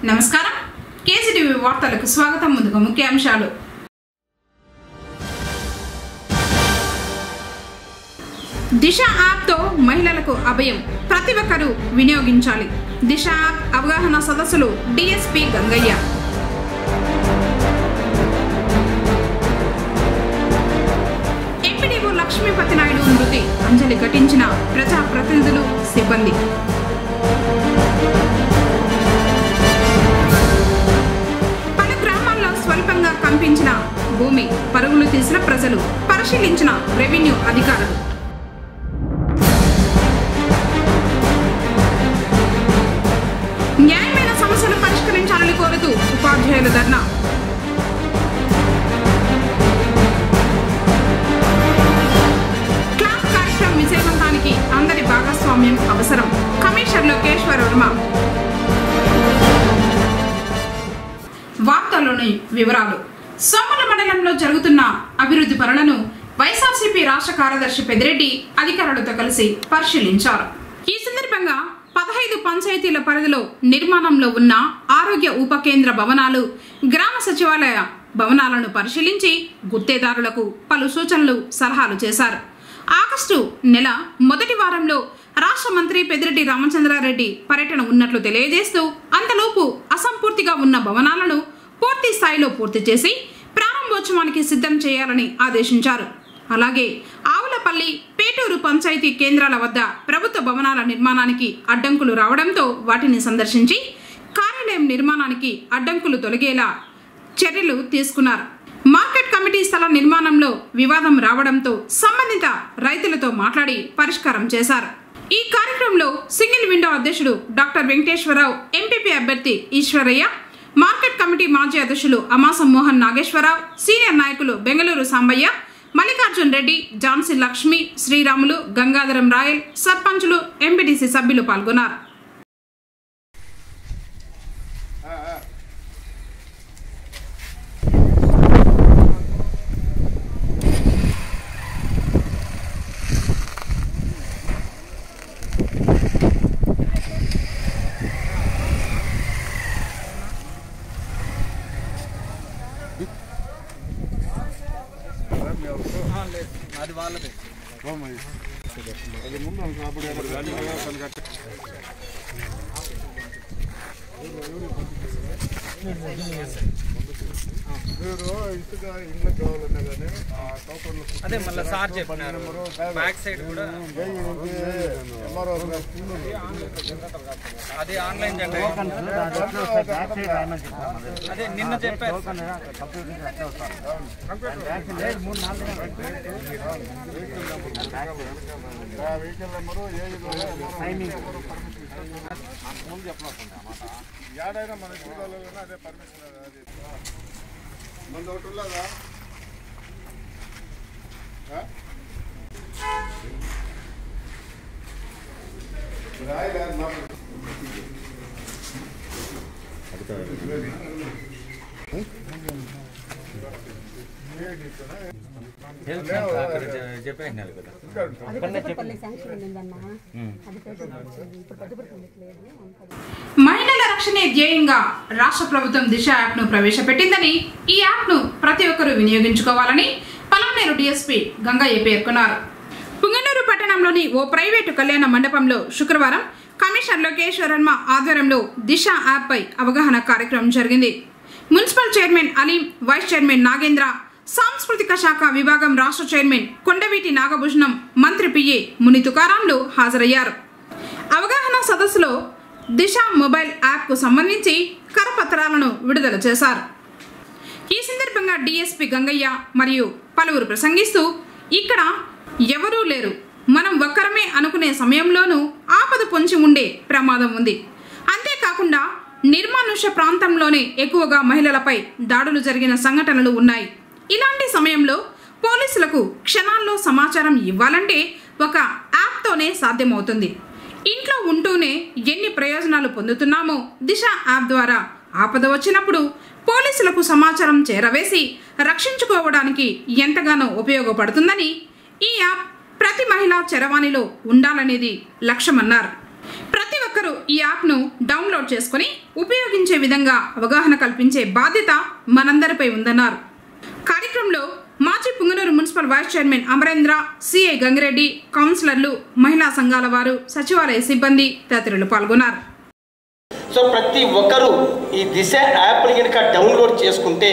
నమస్కారం కేసీటీవీ వార్తలకు స్వాగతం ముందుగా ముఖ్యాంశాలు దిశ యాప్తో మహిళలకు అభయం ప్రతి ఒక్కరూ వినియోగించాలి దిశ యాప్ అవగాహన సదస్సులు డిఎస్పి గంగయ్య ఎంపీడీఓ లక్ష్మీపతి నాయుడు మృతి అంజలి ఘటించిన ప్రజా ప్రతినిధులు సిబ్బంది పలు గ్రామాల్లో స్వల్పంగా కంపించిన భూమి పరుగులు తీసిన ప్రజలు పరిశీలించిన రెవెన్యూ అధికారులు న్యాయమైన సమస్యలు పరిష్కరించాలని కోరుతూ ఉపాధ్యాయుల ధర్నా క్లాస్ కార్యక్రమం విజయవంతానికి అందరి భాగస్వామ్యం అవసరం కమిషనర్ లోకేశ్వర వర్మ వార్తల్లోని వివరాలు సోమల మండలంలో జరుగుతున్న అభివృద్ధి పనులను వైఎస్ఆర్సీపీ రాష్ట్ర కార్యదర్శి పెద్దిరెడ్డి అధికారులతో కలిసి పరిశీలించారు ఈ సందర్భంగా పదహైదు పంచాయతీల పరిధిలో నిర్మాణంలో ఉన్న ఆరోగ్య ఉప కేంద్ర భవనాలు గ్రామ సచివాలయ భవనాలను పరిశీలించి గుత్తేదారులకు పలు సూచనలు సలహాలు చేశారు ఆగస్టు నెల మొదటి వారంలో రాష్ట్ర మంత్రి పెద్దిరెడ్డి రామచంద్రారెడ్డి పర్యటన ఉన్నట్లు తెలియజేస్తూ అంతలోపు అసంపూర్తిగా ఉన్న భవనాలను పూర్తి స్థాయిలో పూర్తి చేసి ప్రారంభోత్సవానికి సిద్ధం చేయాలని ఆదేశించారు అలాగే ఆవులపల్లి పేటూరు పంచాయతీ కేంద్రాల వద్ద ప్రభుత్వ భవనాల నిర్మాణానికి అడ్డంకులు రావడంతో వాటిని సందర్శించి కార్యాలయం నిర్మాణానికి అడ్డంకులు తొలగేలా చర్యలు తీసుకున్నారు మార్కెట్ కమిటీ స్థల నిర్మాణంలో వివాదం రావడంతో సంబంధిత రైతులతో మాట్లాడి పరిష్కారం చేశారు ఈ కార్యక్రమంలో సింగిల్ విండో అధ్యక్షుడు డాక్టర్ వెంకటేశ్వరరావు ఎంపీపీ అభ్యర్థి ఈశ్వరయ్య మార్కెట్ కమిటీ మాజీ అధ్యక్షులు అమాసం మోహన్ నాగేశ్వరరావు సీనియర్ నాయకులు బెంగళూరు సాంబయ్య మల్లికార్జున్ రెడ్డి ఝాన్సీ లక్ష్మి శ్రీరాములు గంగాధరం రాయల్ సర్పంచులు ఎంపీటీసీ సభ్యులు పాల్గొన్నారు అది వాళ్ళదే అది ముందు అప్పుడు మీరు ఇసుక ఇళ్ళకి కావాలన్నా కానీ ఆ టోకన్లు అదే మళ్ళీ సార్ చెప్పినారు బ్యాక్ సైడ్ కూడా ఎంఆర్ఓ అది ఆన్లైన్ జనరేషన్ అదే నిన్న చెప్పారు వెహికల్ నెంబరు ఏ ముందు చెప్పాల్సింది ఏడైనా మన జిల్లాలో కానీ అదే పర్మిషన్ అది మంది ఒకటి ఉన్నదా ఆ? రాయలే మాకు చెప్పేసినారు కదా అది పెద్దపల్లి శాంక్షన్ ఉందన్న అది పెద్దపల్లి ఇప్పుడు పెద్దపల్లి లేదు మహిళల రక్షణే ధ్యేయంగా రాష్ట్ర ప్రభుత్వం దిశ యాప్ను ప్రవేశపెట్టిందని ఈ యాప్ను ప్రతి ఒక్కరూ వినియోగించుకోవాలని పలమనేరు డీఎస్పీ గంగయ్య పేర్కొన్నారు పుంగనూరు పట్టణంలోని ఓ ప్రైవేటు కళ్యాణ మండపంలో శుక్రవారం కమిషనర్ లోకేశ్వర్ వర్మ ఆధ్వర్యంలో దిశ యాప్పై అవగాహన కార్యక్రమం జరిగింది municipal chairman Aleem vice chairman Nagendra సాంస్కృతిక శాఖ విభాగం రాష్ట్ర చైర్మన్ కొండవీటి నాగభూషణం మంత్రి పిఏ ముని తుకారాంలు హాజరయ్యారు అవగాహన సదస్సులో దిశ మొబైల్ యాప్కు సంబంధించి కరపత్రాలను విడుదల చేశారు ఈ సందర్భంగా డిఎస్పి గంగయ్య మరియు పలువురు ప్రసంగిస్తూ ఇక్కడ ఎవరూ లేరు మనం ఒక్కరమే అనుకునే సమయంలోనూ ఆపద పొంచి ఉండే ప్రమాదం ఉంది అంతేకాకుండా నిర్మానుష్య ప్రాంతంలోనే ఎక్కువగా మహిళలపై దాడులు జరిగిన సంఘటనలు ఉన్నాయి ఇలాంటి సమయంలో పోలీసులకు క్షణాల్లో సమాచారం ఇవ్వాలంటే ఒక యాప్తోనే సాధ్యమవుతుంది ఇంట్లో ఉంటూనే ఎన్ని ప్రయోజనాలు పొందుతున్నామో దిశ యాప్ ద్వారా ఆపద వచ్చినప్పుడు పోలీసులకు సమాచారం చేరవేసి రక్షించుకోవడానికి ఎంతగానో ఉపయోగపడుతుందని ఈ యాప్ ప్రతి మహిళా చరవాణిలో ఉండాలనేది లక్ష్యమన్నారు ప్రతి ఒక్కరూ ఒక్కరూ ఈ యాప్ను డౌన్లోడ్ చేసుకుని ఉపయోగించే విధంగా అవగాహన కల్పించే బాధ్యత మనందరిపై ఉందన్నారు కార్యక్రమంలో మాజీ Punganur municipal vice chairman Amarendra CI Gangireddy కౌన్సిలర్లు మహిళా సంఘాల వారు సచివాలయ సిబ్బంది తదితరులు పాల్గొన్నారు సో ప్రతి ఒక్కరూ ఈ దిశ యాప్ని కనుక డౌన్లోడ్ చేసుకుంటే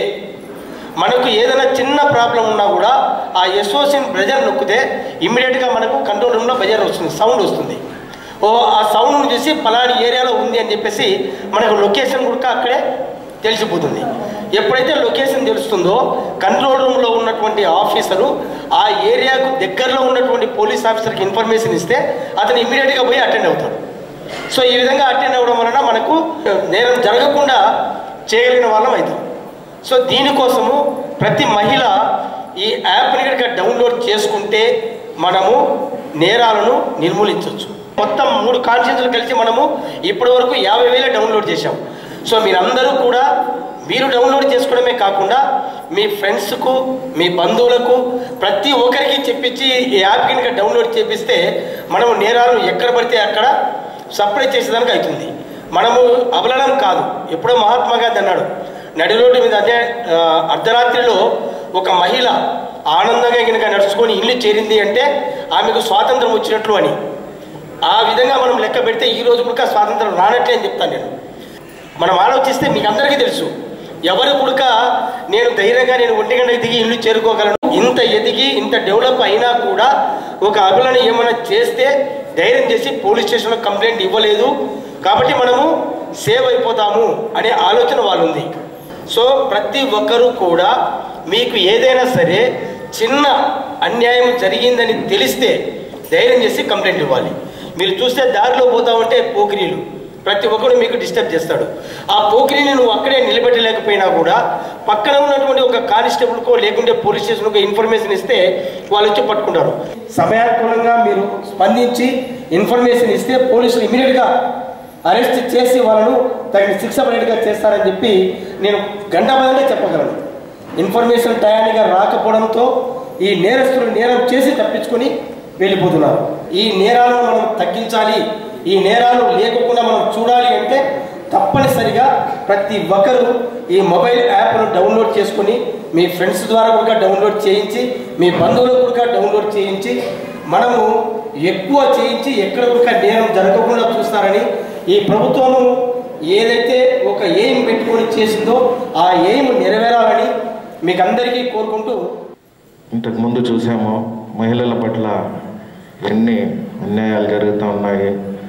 మనకు ఏదైనా చిన్న ప్రాబ్లం ఉన్నా కూడా ఆ ఎస్ఓసిన్ బ్రెజర్ నొక్కితే ఇమ్మీడియట్గా మనకు కంట్రోల్ రూమ్లో బజర్ వస్తుంది సౌండ్ వస్తుంది ఓ ఆ సౌండ్ను చూసి పలాని ఏరియాలో ఉంది అని చెప్పేసి మనకు లొకేషన్ కూడా అక్కడే తెలిసిపోతుంది ఎప్పుడైతే లొకేషన్ తెలుస్తుందో కంట్రోల్ రూమ్లో ఉన్నటువంటి ఆఫీసరు ఆ ఏరియాకు దగ్గరలో ఉన్నటువంటి పోలీస్ ఆఫీసర్కి ఇన్ఫర్మేషన్ ఇస్తే అతను ఇమ్మీడియట్గా పోయి అటెండ్ అవుతాడు సో ఈ విధంగా అటెండ్ అవ్వడం వలన మనకు నేరం జరగకుండా చేయగలిగిన వాళ్ళం అవుతాం సో దీనికోసము ప్రతి మహిళ ఈ యాప్ని కనుక డౌన్లోడ్ చేసుకుంటే మనము నేరాలను నిర్మూలించవచ్చు మొత్తం మూడు కాన్షియన్స్లు కలిసి మనము ఇప్పటి వరకు యాభై వేల డౌన్లోడ్ చేశాం సో మీరందరూ కూడా మీరు డౌన్లోడ్ చేసుకోవడమే కాకుండా మీ ఫ్రెండ్స్కు మీ బంధువులకు ప్రతి ఒక్కరికి చెప్పించి ఈ యాప్ కనుక డౌన్లోడ్ చేపిస్తే మనము నేరాలను ఎక్కడ పడితే అక్కడ సప్లై చేసేదానికి అవుతుంది మనము అబలడం కాదు ఎప్పుడో మహాత్మా గాంధీ అన్నాడు నడి రోడ్డు మీద అదే ఆ, అర్ధరాత్రిలో ఒక మహిళ ఆనందంగా కనుక నడుచుకొని ఇల్లు చేరింది అంటే ఆమెకు స్వాతంత్రం వచ్చినట్లు అని ఆ విధంగా మనం లెక్క పెడితే ఈ రోజు కూడా స్వాతంత్రం రానట్లే అని చెప్తాను నేను మనం ఆలోచిస్తే మీకు అందరికీ తెలుసు ఎవరు కుడక నేను ధైర్యంగా నేను ఒంటి గంటకి దిగి ఇల్లు చేరుకోగలను ఇంత ఎదిగి ఇంత డెవలప్ అయినా కూడా ఒక అభిలని ఏమైనా చేస్తే ధైర్యం చేసి పోలీస్ స్టేషన్లో కంప్లైంట్ ఇవ్వలేదు కాబట్టి మనము సేవ్ అయిపోతాము అనే ఆలోచన వాళ్ళు ఉంది సో ప్రతి ఒక్కరూ కూడా మీకు ఏదైనా సరే చిన్న అన్యాయం జరిగిందని తెలిస్తే ధైర్యం చేసి కంప్లైంట్ ఇవ్వాలి మీరు చూస్తే దారిలో పోతా ఉంటే పోకిరీలు ప్రతి ఒక్కరు మీకు డిస్టర్బ్ చేస్తాడు ఆ పోకిరీని నువ్వు అక్కడే నిలబెట్టలేకపోయినా కూడా పక్కన ఉన్నటువంటి ఒక కానిస్టేబుల్కో లేకుంటే పోలీస్ స్టేషన్కో ఇన్ఫర్మేషన్ ఇస్తే వాళ్ళు వచ్చి పట్టుకుంటారు సమయానుకూలంగా మీరు స్పందించి ఇన్ఫర్మేషన్ ఇస్తే పోలీసులు ఇమీడియట్గా అరెస్ట్ చేసి వాళ్ళను తగిన శిక్ష పడేట్టుగా చేస్తారని చెప్పి నేను గంటాబద్ధంగా చెప్పగలను ఇన్ఫర్మేషన్ టయానికి రాకపోవడంతో ఈ నేరస్తులు నేరం చేసి తప్పించుకొని వెళ్ళిపోతున్నారు ఈ నేరాలను మనం తగ్గించాలి ఈ నేరాలు లేకుండా మనం చూడాలి అంటే తప్పనిసరిగా ప్రతి ఒక్కరూ ఈ మొబైల్ యాప్ను డౌన్లోడ్ చేసుకొని మీ ఫ్రెండ్స్ ద్వారా కూడా డౌన్లోడ్ చేయించి మీ బంధువులకు కూడా డౌన్లోడ్ చేయించి మనము ఎక్కువ చేయించి ఎక్కడ కూడా నేరం జరగకుండా చూస్తారని ఈ ప్రభుత్వము ఏదైతే ఒక ఎయిమ్ పెట్టుకొని చేసిందో ఆ ఎయిమ్ నెరవేరాలని మీకు అందరికీ కోరుకుంటూ ఇంతకు ముందు చూసాము మహిళల పట్ల ఎన్ని అన్యాయాలు జరుగుతూ ఉన్నాయి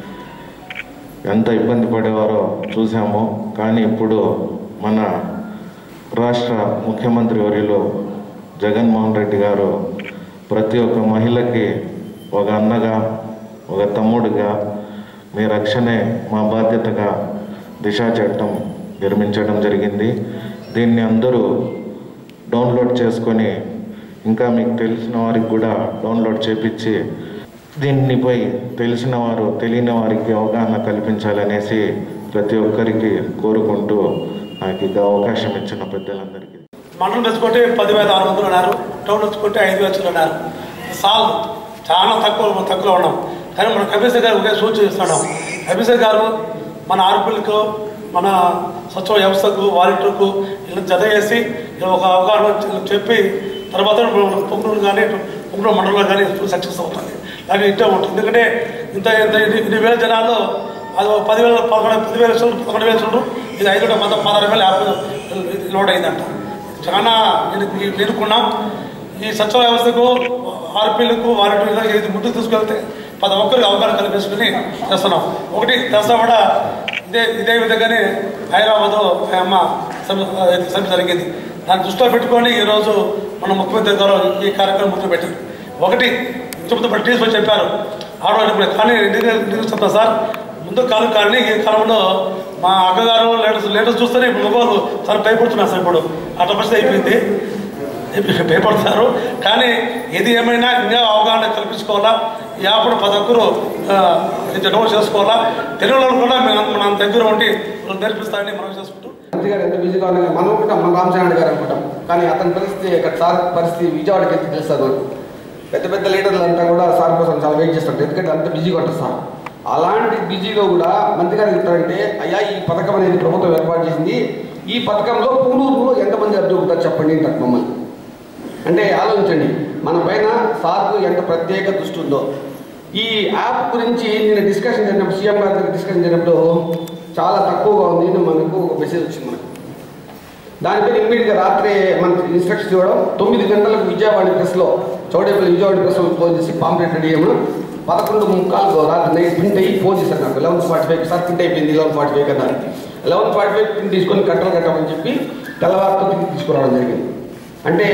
ఎంత ఇబ్బంది పడేవారో చూసాము కానీ ఇప్పుడు మన రాష్ట్ర ముఖ్యమంత్రి వర్యులు జగన్మోహన్ రెడ్డి గారు ప్రతి ఒక్క మహిళకి ఒక అన్నగా ఒక తమ్ముడిగా మీ రక్షణే మా బాధ్యతగా దిశా చట్టం నిర్మించడం జరిగింది దీన్ని అందరూ డౌన్లోడ్ చేసుకొని ఇంకా మీకు తెలిసిన వారికి కూడా డౌన్లోడ్ చేపించి దీనిపై తెలిసిన వారు తెలియని వారికి అవగాహన కల్పించాలనేసి ప్రతి ఒక్కరికి కోరుకుంటూ నాకు ఇక అవకాశం ఇచ్చిన పెద్దలందరికీ మండలం తెచ్చుకుంటే పదివేల ఆరు వందలు ఉన్నారు టౌన్ తెచ్చుకుంటే ఐదు లక్షలు ఉన్నారు సాల్ చాలా తక్కువ తక్కువ ఉన్నాం కానీ మన కమిషనర్ గారు ఒకే సూచన ఇస్తున్నాం కమిషనర్ గారు మన ఆర్పీలకు మన సచివ వ్యవస్థకు వాలంటీర్కు ఇలా జత చేసి ఇలా ఒక అవగాహన చెప్పి తర్వాత పొంగునూరు కానీ పొంగునూరు మండలంలో కానీ సక్సెస్ అవుతుంది కానీ ఇట్టే ఉంటుంది ఎందుకంటే ఇంత ఇంత ఇన్ని ఇన్ని వేల జనాల్లో అది ఒక పదివేల పదకొండు పదివేల చూడు పదకొండు వేల చూడు ఇది ఐదు వందల పదహారు వేల యాభై లోడ్ అయిందంట చాలా ఎన్నుకున్నాం ఈ సచివ వ్యవస్థకు ఆర్పీలకు వాలంటీర్లకు ఇది ముందుకు తీసుకెళ్తే పది ఒక్కరికి అవగాహన కల్పించుకుని చేస్తున్నాం ఒకటి దసరా కూడా ఇదే ఇదే విధంగానే హైదరాబాద్ అమ్మ సభ జరిగింది దాన్ని దృష్టిలో పెట్టుకొని ఈరోజు మన ముఖ్యమంత్రి గారు ఈ కార్యక్రమం ముందు పెట్టింది ఒకటి చెబుతూ టీచర్ చెప్పారు ఆడవాళ్ళు కానీ ఎందుకు ఎందుకు చెప్తా సార్ ముందు కాలం కానీ ఈ కాలంలో మా అక్కగారు లేటెస్ట్ లేటెస్ట్ చూస్తేనే ఇప్పుడు మగవాళ్ళు చాలా భయపడుతున్నారు సార్ ఇప్పుడు అట్లా పరిస్థితి అయిపోయింది భయపడతారు కానీ ఇది ఏమైనా ఇంకా అవగాహన కల్పించుకోవాలా ఈ యాప్ను ప్రతి ఒక్కరు డౌన్ చేసుకోవాలా తెలుగులో కూడా మేము మన దగ్గర ఉండి నేర్పిస్తారని మనం చేసుకుంటూ మంత్రి గారు ఎంత బిజీగా ఉన్నా మనం అనుకుంటాం మన రామచంద్ర గారు అనుకుంటాం కానీ అతని పరిస్థితి ఇక్కడ సార్ పరిస్థితి విజయవాడకి ఎంత తెలుస్తుంది పెద్ద పెద్ద లీడర్లు అంతా కూడా సార్ కోసం చాలా వెయిట్ చేస్తుంటారు ఎందుకంటే అంత బిజీగా ఉంటుంది సార్ అలాంటి బిజీలో కూడా మంత్రి గారు చెప్తారంటే అయ్యా ఈ పథకం అనేది ప్రభుత్వం ఏర్పాటు చేసింది ఈ పథకంలో పూనూరులో ఎంతమంది అర్థం అవుతారు చెప్పండి అంటారు మమ్మల్ని అంటే ఆలోచించండి మన పైన సార్కు ఎంత ప్రత్యేక దృష్టి ఉందో ఈ యాప్ గురించి నేను డిస్కషన్ జరిగినప్పుడు సీఎం గారి దగ్గర డిస్కషన్ జరిగినప్పుడు చాలా తక్కువగా ఉంది అని మనకు ఒక మెసేజ్ వచ్చింది మనకు దానిపైన ఇమ్మీడియట్గా రాత్రి మనకి ఇన్స్ట్రక్షన్స్ ఇవ్వడం తొమ్మిది గంటలకు విజయవాడ ప్రెస్లో చౌడేపల్లి విజయవాడ ప్రెస్లో ఫోన్ చేసి పాంప్లెట్ రెడీ చేయమని పదకొండు ముక్కాలు రాత్రి నైట్ ప్రింట్ అయ్యి ఫోన్ చేశారు నాకు eleven forty five sir print అయిపోయింది లెవెన్ ఫార్టీ ఫైవ్ కదా లెవెన్ ఫార్టీ ఫైవ్ ప్రింట్ తీసుకొని కట్టలు కట్టమని చెప్పి తెల్లవారితో తిరిగి తీసుకురావడం జరిగింది అంటే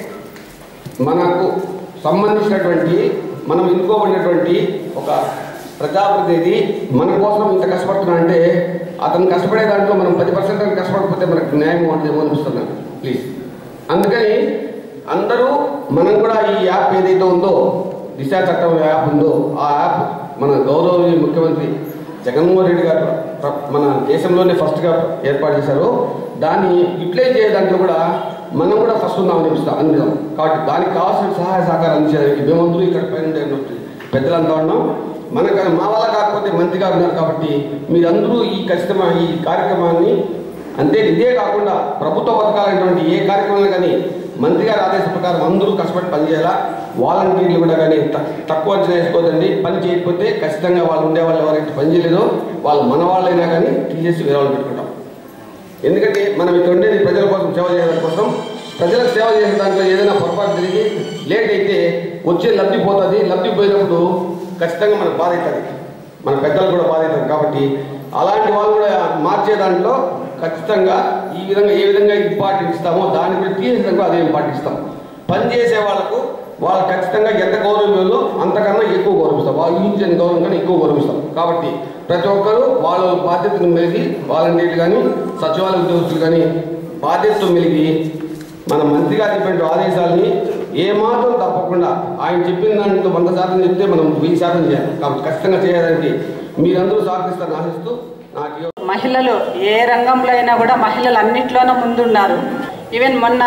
మనకు సంబంధించినటువంటి మనం ఎన్నుకోబడినటువంటి ఒక ప్రజాప్రతినిధి మన కోసం ఇంత కష్టపడుతున్నాడంటే అతను కష్టపడే దాంట్లో మనం పది పర్సెంట్ కష్టపడకపోతే మనకు న్యాయం ఉండదేమో అనిపిస్తున్నాను ప్లీజ్ అందుకని అందరూ మనం కూడా ఈ యాప్ ఏదైతే ఉందో దిశా చట్టం యాప్ ఉందో ఆ యాప్ మన గౌరవనీయ ముఖ్యమంత్రి జగన్మోహన్ రెడ్డి గారు ప్ర- మన దేశంలోనే ఫస్ట్గా ఏర్పాటు చేశారు దాన్ని యూటిలైజ్ చేయ దాంట్లో కూడా మనం కూడా ఫస్ట్ ఉన్నామని చెప్తాం అందులో కాబట్టి దానికి కావాల్సిన సహాయ సహకారం అందించడానికి మేమందరూ ఇక్కడ పైన ఉండేటువంటి పెద్దలంతా ఉన్నాం మనకు మా వల్ల కాకపోతే మంత్రి గారు ఉన్నారు కాబట్టి మీరందరూ ఈ ఖచ్చితమైన ఈ కార్యక్రమాన్ని అంతే ఇదే కాకుండా ప్రభుత్వ పథకాలైనటువంటి ఏ కార్యక్రమాలు కానీ మంత్రి గారి ఆదేశ ప్రకారం అందరూ కష్టపడి పనిచేయాలా వాలంటీర్లు కూడా కానీ త- తక్కువ అంచనా వేసుకోవద్దండి పని చేయకపోతే ఖచ్చితంగా వాళ్ళు ఉండే వాళ్ళు ఎవరైతే పని చేయలేదో వాళ్ళు మన వాళ్ళైనా కానీ తీసేసి వేరే వాళ్ళు పెట్టుకుంటాం ఎందుకంటే మనం ఇక్కడ ఉండేది ప్రజల కోసం సేవ చేయడం కోసం ప్రజలకు సేవ చేసే దాంట్లో ఏదైనా పొరపాటు జరిగి లేట్ అయితే వచ్చే లబ్ధి పోతుంది లబ్ధి పోయినప్పుడు ఖచ్చితంగా మనకు బాధ అవుతుంది మన పెద్దలు కూడా బాధ అవుతుంది కాబట్టి అలాంటి వాళ్ళు కూడా మార్చే దాంట్లో ఖచ్చితంగా ఈ విధంగా ఏ విధంగా ఇంపార్టెంట్ ఇస్తామో దాన్ని కూడా తీసేసినాక అదే ఇంపార్టెంట్ ఇస్తాం పని చేసే వాళ్ళకు వాళ్ళు ఖచ్చితంగా ఎంత గౌరవం ఇవ్వాలో అంతకన్నా ఎక్కువ గౌరవిస్తాం వాళ్ళు ఊహించని గౌరవం కన్నా ఎక్కువ గౌరవిస్తాం కాబట్టి ప్రతి ఒక్కరూ వాళ్ళ బాధ్యతను మెలిగి వాలంటీర్లు కానీ సచివాలయ ఉద్యోగస్తులు కానీ బాధ్యతతో మెలిగి మన మంత్రి గారు చెప్పిన ఆదేశాలని ఏమాత్రం తప్పకుండా ఆయన చెప్పిన దాంట్లో వంద శాతం చెప్తే మనం వెయ్యి శాతం చేయాలి కాబట్టి ఖచ్చితంగా చేయడానికి మీరందరూ సహకరిస్తారని ఆశిస్తూ నాకు ఈ మహిళలు ఏ రంగంలో అయినా కూడా మహిళలు అన్నిట్లోనూ ముందున్నారు ఈవెన్ మొన్న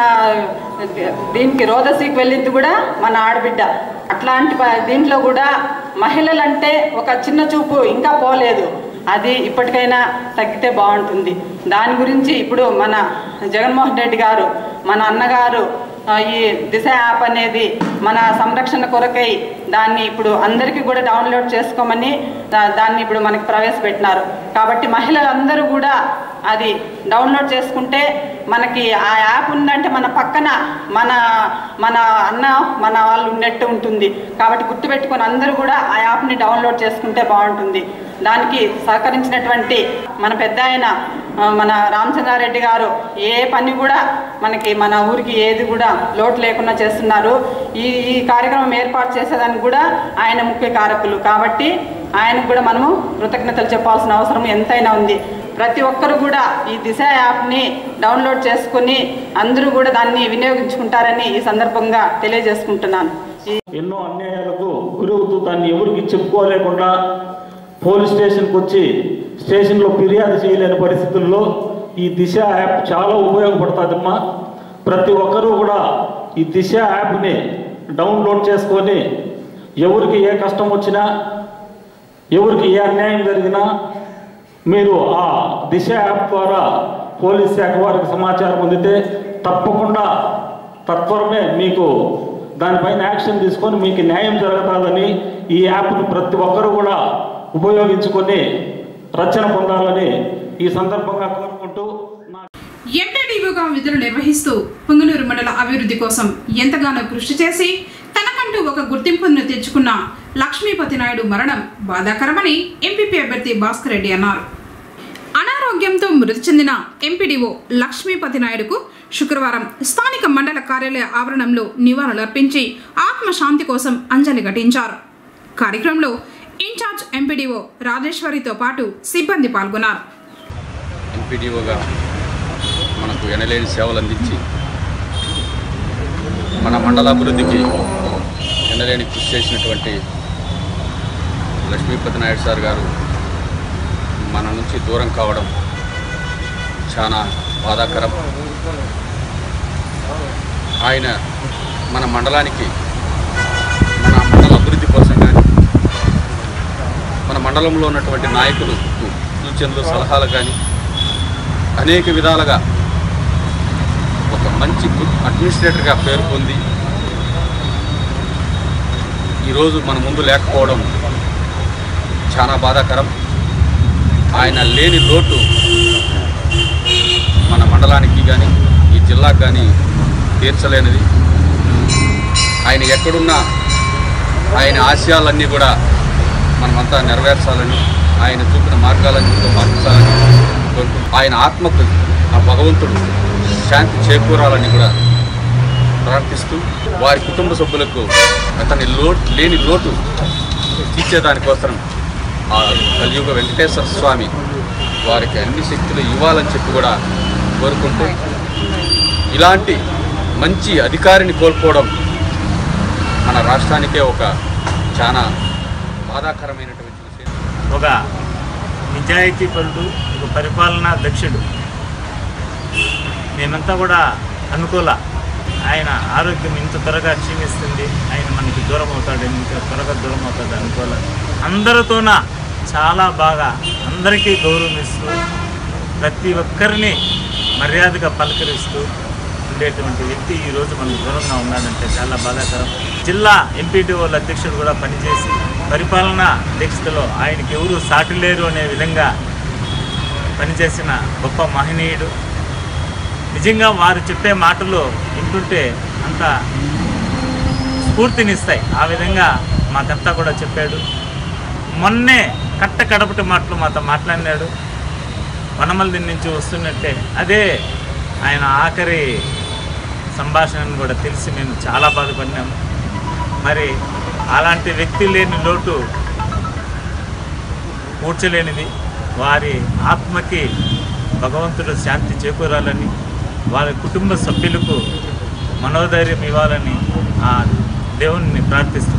దీనికి రోదసీకి వెళ్ళింది కూడా మన ఆడబిడ్డ అట్లాంటి ప- దీంట్లో కూడా మహిళలంటే ఒక చిన్న చూపు ఇంకా పోలేదు అది ఇప్పటికైనా తగ్గితే బాగుంటుంది దాని గురించి ఇప్పుడు మన జగన్మోహన్ రెడ్డి గారు మన అన్నగారు ఆ, ఈ దిశ యాప్ అనేది మన సంరక్షణ కొరకై దాన్ని ఇప్పుడు అందరికీ కూడా డౌన్లోడ్ చేసుకోమని దా- దాన్ని ఇప్పుడు మనకి ప్రవేశపెట్టినారు కాబట్టి మహిళలందరూ కూడా అది డౌన్లోడ్ చేసుకుంటే మనకి ఆ యాప్ ఉందంటే మన పక్కన మన మన అన్న మన వాళ్ళు ఉన్నట్టు ఉంటుంది కాబట్టి గుర్తుపెట్టుకొని అందరూ కూడా ఆ యాప్ని డౌన్లోడ్ చేసుకుంటే బాగుంటుంది దానికి సహకరించినటువంటి మన పెద్ద ఆయన ఆ, మన రామచంద్రారెడ్డి గారు ఏ పని కూడా మనకి మన ఊరికి ఏది కూడా లోటు లేకుండా చేస్తున్నారు ఈ ఈ కార్యక్రమం ఏర్పాటు చేసేదానికి కూడా ఆయన ముఖ్య కారకులు కాబట్టి ఆయనకు కూడా మనము కృతజ్ఞతలు చెప్పాల్సిన అవసరం ఎంతైనా ఉంది ప్రతి ఒక్కరు కూడా ఈ దిశ యాప్ని డౌన్లోడ్ చేసుకుని అందరూ కూడా దాన్ని వినియోగించుకుంటారని ఈ సందర్భంగా తెలియజేసుకుంటున్నాను ఈ ఎన్నో అన్యాయాలకు గురవుతూ దాన్ని ఎవరికి చెప్పుకోలేకుండా పోలీస్ స్టేషన్కి వచ్చి స్టేషన్లో ఫిర్యాదు చేయలేని పరిస్థితుల్లో ఈ దిశ యాప్ చాలా ఉపయోగపడుతుందమ్మా ప్రతి ఒక్కరూ కూడా ఈ దిశ యాప్ని డౌన్లోడ్ చేసుకొని ఎవరికి ఏ కష్టం వచ్చినా ఎవరికి ఏ అన్యాయం జరిగినా మీరు ఆ దిశ యాప్ ద్వారా పోలీస్ శాఖ వారికి సమాచారం పొందితే తప్పకుండా తత్వరమే మీకు దానిపైన యాక్షన్ తీసుకొని మీకు న్యాయం జరుగుతుందని ఈ యాప్ను ప్రతి ఒక్కరూ కూడా ఉపయోగించుకొని రచన పొందాలని ఈ సందర్భంగా కోరుకుంటూ నా ఎంపీడీఓగా విధులు నిర్వహిస్తూ పుంగనూరు మండల అభివృద్ధి కోసం ఎంతగానో కృషి చేసి తనకంటూ ఒక గుర్తింపును తెచ్చుకున్న లక్ష్మీపతి నాయుడు మరణం బాధాకరమని ఎంపీపీ అభ్యర్థి భాస్కర్ రెడ్డి అన్నారు అనారోగ్యంతో మృతి చెందిన ఎంపీడీఓ లక్ష్మీపతి నాయుడుకు శుక్రవారం స్థానిక మండల కార్యాలయ ఆవరణంలో నివాళులర్పించి ఆత్మశాంతి కోసం అంజలి ఘటించారు కార్యక్రమంలో ఇన్ఛార్జ్ ఎంపీడీఓ రాజేశ్వరితో పాటు సిబ్బంది పాల్గొన్నారు ఎంపీడీఓగా మనకు ఎనలేని సేవలు అందించి మన మండల అభివృద్ధికి ఎనలేని కృషి చేసినటువంటి లక్ష్మీపతి నాయుడు సార్ గారు మన నుంచి దూరం కావడం చాలా బాధాకరం ఆయన మన మండలానికి మన మండల అభివృద్ధి కోసం కానీ మన మండల మండలంలో ఉన్నటువంటి నాయకులు సూచనలు సలహాలు కానీ అనేక విధాలుగా ఒక మంచి గుడ్ అడ్మినిస్ట్రేటర్గా పేరు పొంది ఈరోజు మన ముందు లేకపోవడం చాలా బాధాకరం ఆయన లేని లోటు మన మండలానికి కానీ ఈ జిల్లాకు కానీ తీర్చలేనిది ఆయన ఎక్కడున్నా ఆయన ఆశయాలన్నీ కూడా మనమంతా నెరవేర్చాలని ఆయన చూపిన మార్గాలన్నీ కూడా మార్చాలని కోరుకుంటూ ఆయన ఆత్మకు ఆ భగవంతుడు శాంతి చేకూరాలని కూడా ప్రార్థిస్తూ వారి కుటుంబ సభ్యులకు అతని లోటు లేని లోటు తీర్చేదానికోసం ఆ కలియుగ వెంకటేశ్వర స్వామి వారికి అన్ని శక్తులు ఇవ్వాలని చెప్పి కూడా కోరుకుంటూ ఇలాంటి మంచి అధికారిని కోల్పోవడం మన రాష్ట్రానికే ఒక చాలా బాధాకరమైనటువంటి విషయం ఒక నిజాయితీపరుడు ఒక పరిపాలనా దక్షుడు మేమంతా కూడా అనుకూల ఆయన ఆరోగ్యం ఇంత త్వరగా క్షీణిస్తుంది ఆయన మనకి దూరం అవుతాడు ఇంత త్వరగా దూరం అవుతాడు అనుకోలే అందరితోన చాలా బాగా అందరికీ గౌరవం ఇస్తూ ప్రతి ఒక్కరిని మర్యాదగా పలకరిస్తూ ఉండేటువంటి వ్యక్తి ఈరోజు మనకు దూరంగా ఉన్నాడంటే చాలా బాధాకరం జిల్లా ఎంపీటీఓల అధ్యక్షుడు కూడా పనిచేసి పరిపాలనా దీక్షలో ఆయనకి ఎవరు సాటి లేరు అనే విధంగా పనిచేసిన గొప్ప మహనీయుడు నిజంగా వారు చెప్పే మాటలు వింటుంటే అంత స్ఫూర్తినిస్తాయి ఆ విధంగా మాకంతా కూడా చెప్పాడు మొన్నే కట్ట కడపటి మాటలు మాతో మాట్లాడినాడు వనమల్ది నుంచి వస్తున్నట్టే అదే ఆయన ఆఖరి సంభాషణను కూడా తెలిసి మేము చాలా బాధపడినాము మరి అలాంటి వ్యక్తి లేని లోటు కూర్చలేనిది వారి ఆత్మకి భగవంతుడు శాంతి చేకూరాలని వారి కుటుంబ సభ్యులకు మనోధైర్యం ఇవ్వాలని ఆ దేవుణ్ణి ప్రార్థిస్తున్నాను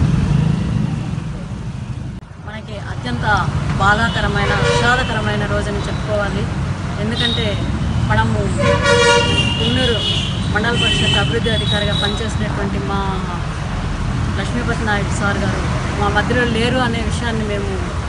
మనకి అత్యంత బాధాకరమైన విషాదకరమైన రోజని చెప్పుకోవాలి ఎందుకంటే మనము గున్నూరు మండల పరిషత్ అభివృద్ధి అధికారిగా పనిచేసినటువంటి మా లక్ష్మీపతి నాయుడు సార్ గారు మా మధ్యలో లేరు అనే విషయాన్ని మేము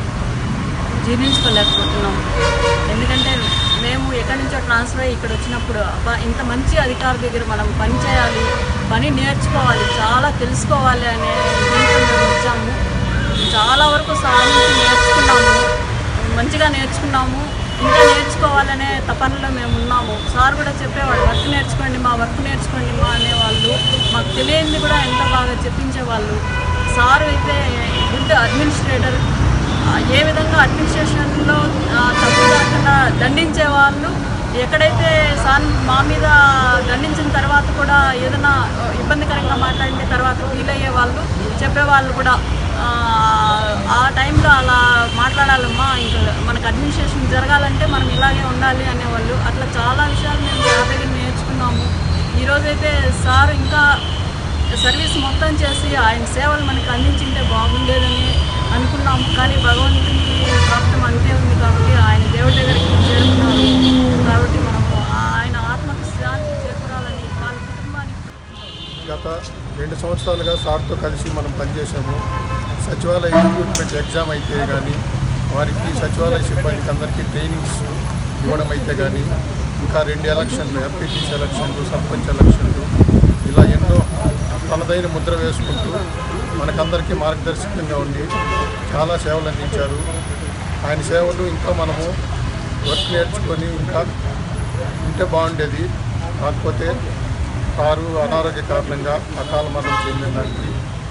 జీర్ణించుకోలేకపోతున్నాం ఎందుకంటే మేము ఎక్కడి నుంచో ట్రాన్స్ఫర్ అయ్యి ఇక్కడ వచ్చినప్పుడు అబ్బా ఇంత మంచి అధికారి దగ్గర మనం పని చేయాలి పని నేర్చుకోవాలి చాలా తెలుసుకోవాలి అనే దీంతో మేము వచ్చాము చాలా వరకు సార్ నుంచి నేర్చుకున్నాము మంచిగా నేర్చుకున్నాము ఇంకా నేర్చుకోవాలనే తపనలో మేము ఉన్నాము సార్ కూడా చెప్పేవాడు వర్క్ నేర్చుకోండి మా వర్క్ నేర్చుకోండి మా అనేవాళ్ళు మాకు తెలియంది కూడా ఎంత బాగా చెప్పించేవాళ్ళు సార్ అయితే గుడ్ అడ్మినిస్ట్రేటర్ ఆ, ఏ విధంగా అడ్మినిస్ట్రేషన్లో ఆ, తప్పు కాకుండా దండించే వాళ్ళు ఎక్కడైతే సార్ మా మీద దండించిన తర్వాత కూడా ఏదైనా ఆ, ఇబ్బందికరంగా మాట్లాడిన తర్వాత ఫీల్ అయ్యే వాళ్ళు చెప్పేవాళ్ళు కూడా ఆ, ఆ టైంలో అలా మాట్లాడాలమ్మా ఇంకా మనకు అడ్మినిస్ట్రేషన్ జరగాలంటే మనం ఇలాగే ఉండాలి అనేవాళ్ళు అట్లా చాలా విషయాలు మేము సార్ దగ్గర నేర్చుకున్నాము ఈరోజైతే సార్ ఇంకా సర్వీస్ మొత్తం చేసి ఆయన సేవలు మనకి అందించింటే బాగుండేదని అనుకున్నాము కానీ భగవంతుని ప్రాప్తం అంతే ఉంది కాబట్టి ఆయన దేవుడి దగ్గరికి చేరుకున్నారు కాబట్టి మనము ఆయన ఆత్మకు శాంతి చేకూరాలని వాళ్ళ కుటుంబానికి గత రెండు సంవత్సరాలుగా సార్తో కలిసి మనం పనిచేసాము సచివాలయ రిక్రూట్మెంట్ ఎగ్జామ్ అయితే కానీ వారికి సచివాలయ సిబ్బందికి అందరికీ ట్రైనింగ్స్ ఇవ్వడం అయితే కానీ ఇంకా రెండు ఎలక్షన్లు ఎంపీటీసీ ఎలక్షన్లు సర్పంచ్ ఎలక్షన్లు ఇలా ఎన్నో తనదైన ముద్ర వేసుకుంటూ మనకందరికీ మార్గదర్శకంగా ఉండి చాలా సేవలు అందించారు ఆయన సేవలు ఇంకా మనము వర్క్ నేర్చుకొని ఇంకా ఉంటే బాగుండేది కాకపోతే వారు అనారోగ్య కారణంగా అకాల మరణం చెందిన దానికి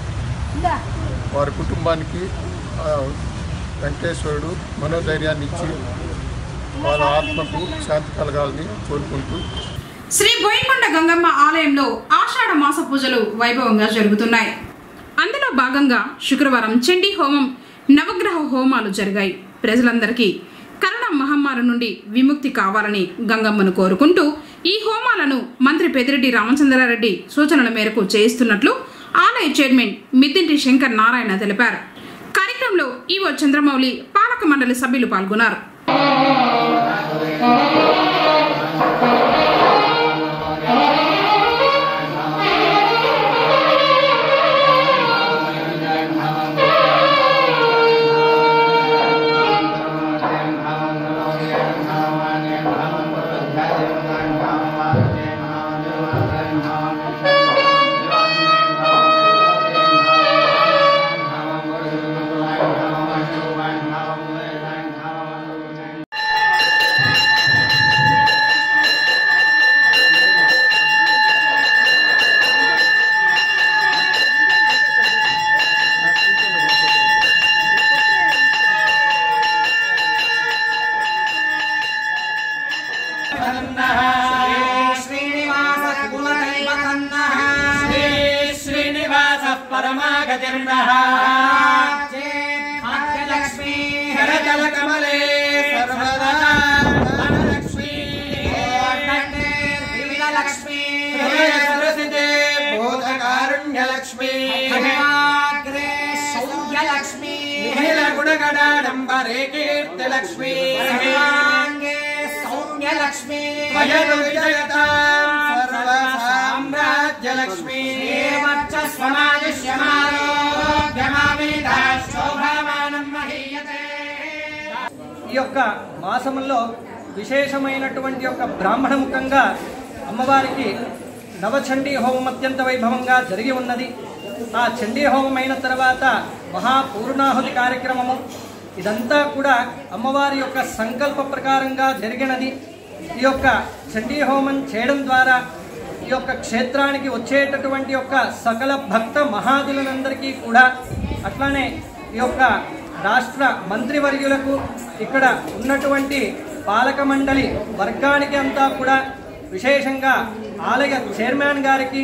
వారి కుటుంబానికి ఆ, వెంకటేశ్వరుడు మనోధైర్యాన్ని ఇచ్చి వాళ్ళ ఆత్మకు శాంతి కలగాలని కోరుకుంటూ శ్రీ బోయికొండ గంగమ్మ ఆలయంలో ఆషాఢ మాస పూజలు వైభవంగా జరుగుతున్నాయి అందులో భాగంగా శుక్రవారం చండీ హోమం నవగ్రహ హోమాలు జరిగాయి ప్రజలందరికీ కరోనా మహమ్మారి నుండి విముక్తి కావాలని గంగమ్మను కోరుకుంటూ ఈ హోమాలను మంత్రి పెదిరెడ్డి రామచంద్రారెడ్డి సూచనల మేరకు చేయిస్తున్నట్లు ఆలయ చైర్మన్ మిద్దింటి శంకర్ నారాయణ తెలిపారు కార్యక్రమంలో ఈవో చంద్రమౌళి పాలక మండలి సభ్యులు పాల్గొన్నారు Thank षण्णः भाग्यलक्ष्मी करतलकमले सर्वदा धनलक्ष्मी विविधलक्ष्मी सरसिते बोधकारुण्यलक्ष्मी हिमाग्रे सौर्यलक्ष्मी निखिलगुणगणाडम्बरे कीर्तिलक्ष्मी सर्वाङ्गे सौम्यलक्ष्मी वयतु विजयतां सर्वसाम्राज्यलक्ष्मी शोभामानं महीयते ఈ యొక్క మాసంలో విశేషమైనటువంటి యొక్క బ్రాహ్మణ ముఖంగా అమ్మవారికి నవచండీ హోమం అత్యంత వైభవంగా జరిగి ఉన్నది ఆ చండీ హోమం అయిన తర్వాత మహాపూర్ణాహుతి కార్యక్రమము ఇదంతా కూడా అమ్మవారి యొక్క సంకల్ప ప్రకారంగా జరిగినది ఈ యొక్క చండీ హోమం చేయడం ద్వారా ఈ యొక్క క్షేత్రానికి వచ్చేటటువంటి యొక్క సకల భక్త మహాదులందరికీ కూడా అట్లానే ఈ యొక్క రాష్ట్ర మంత్రివర్యులకు ఇక్కడ ఉన్నటువంటి పాలక మండలి వర్గానికి అంతా కూడా విశేషంగా ఆలయ చైర్మన్ గారికి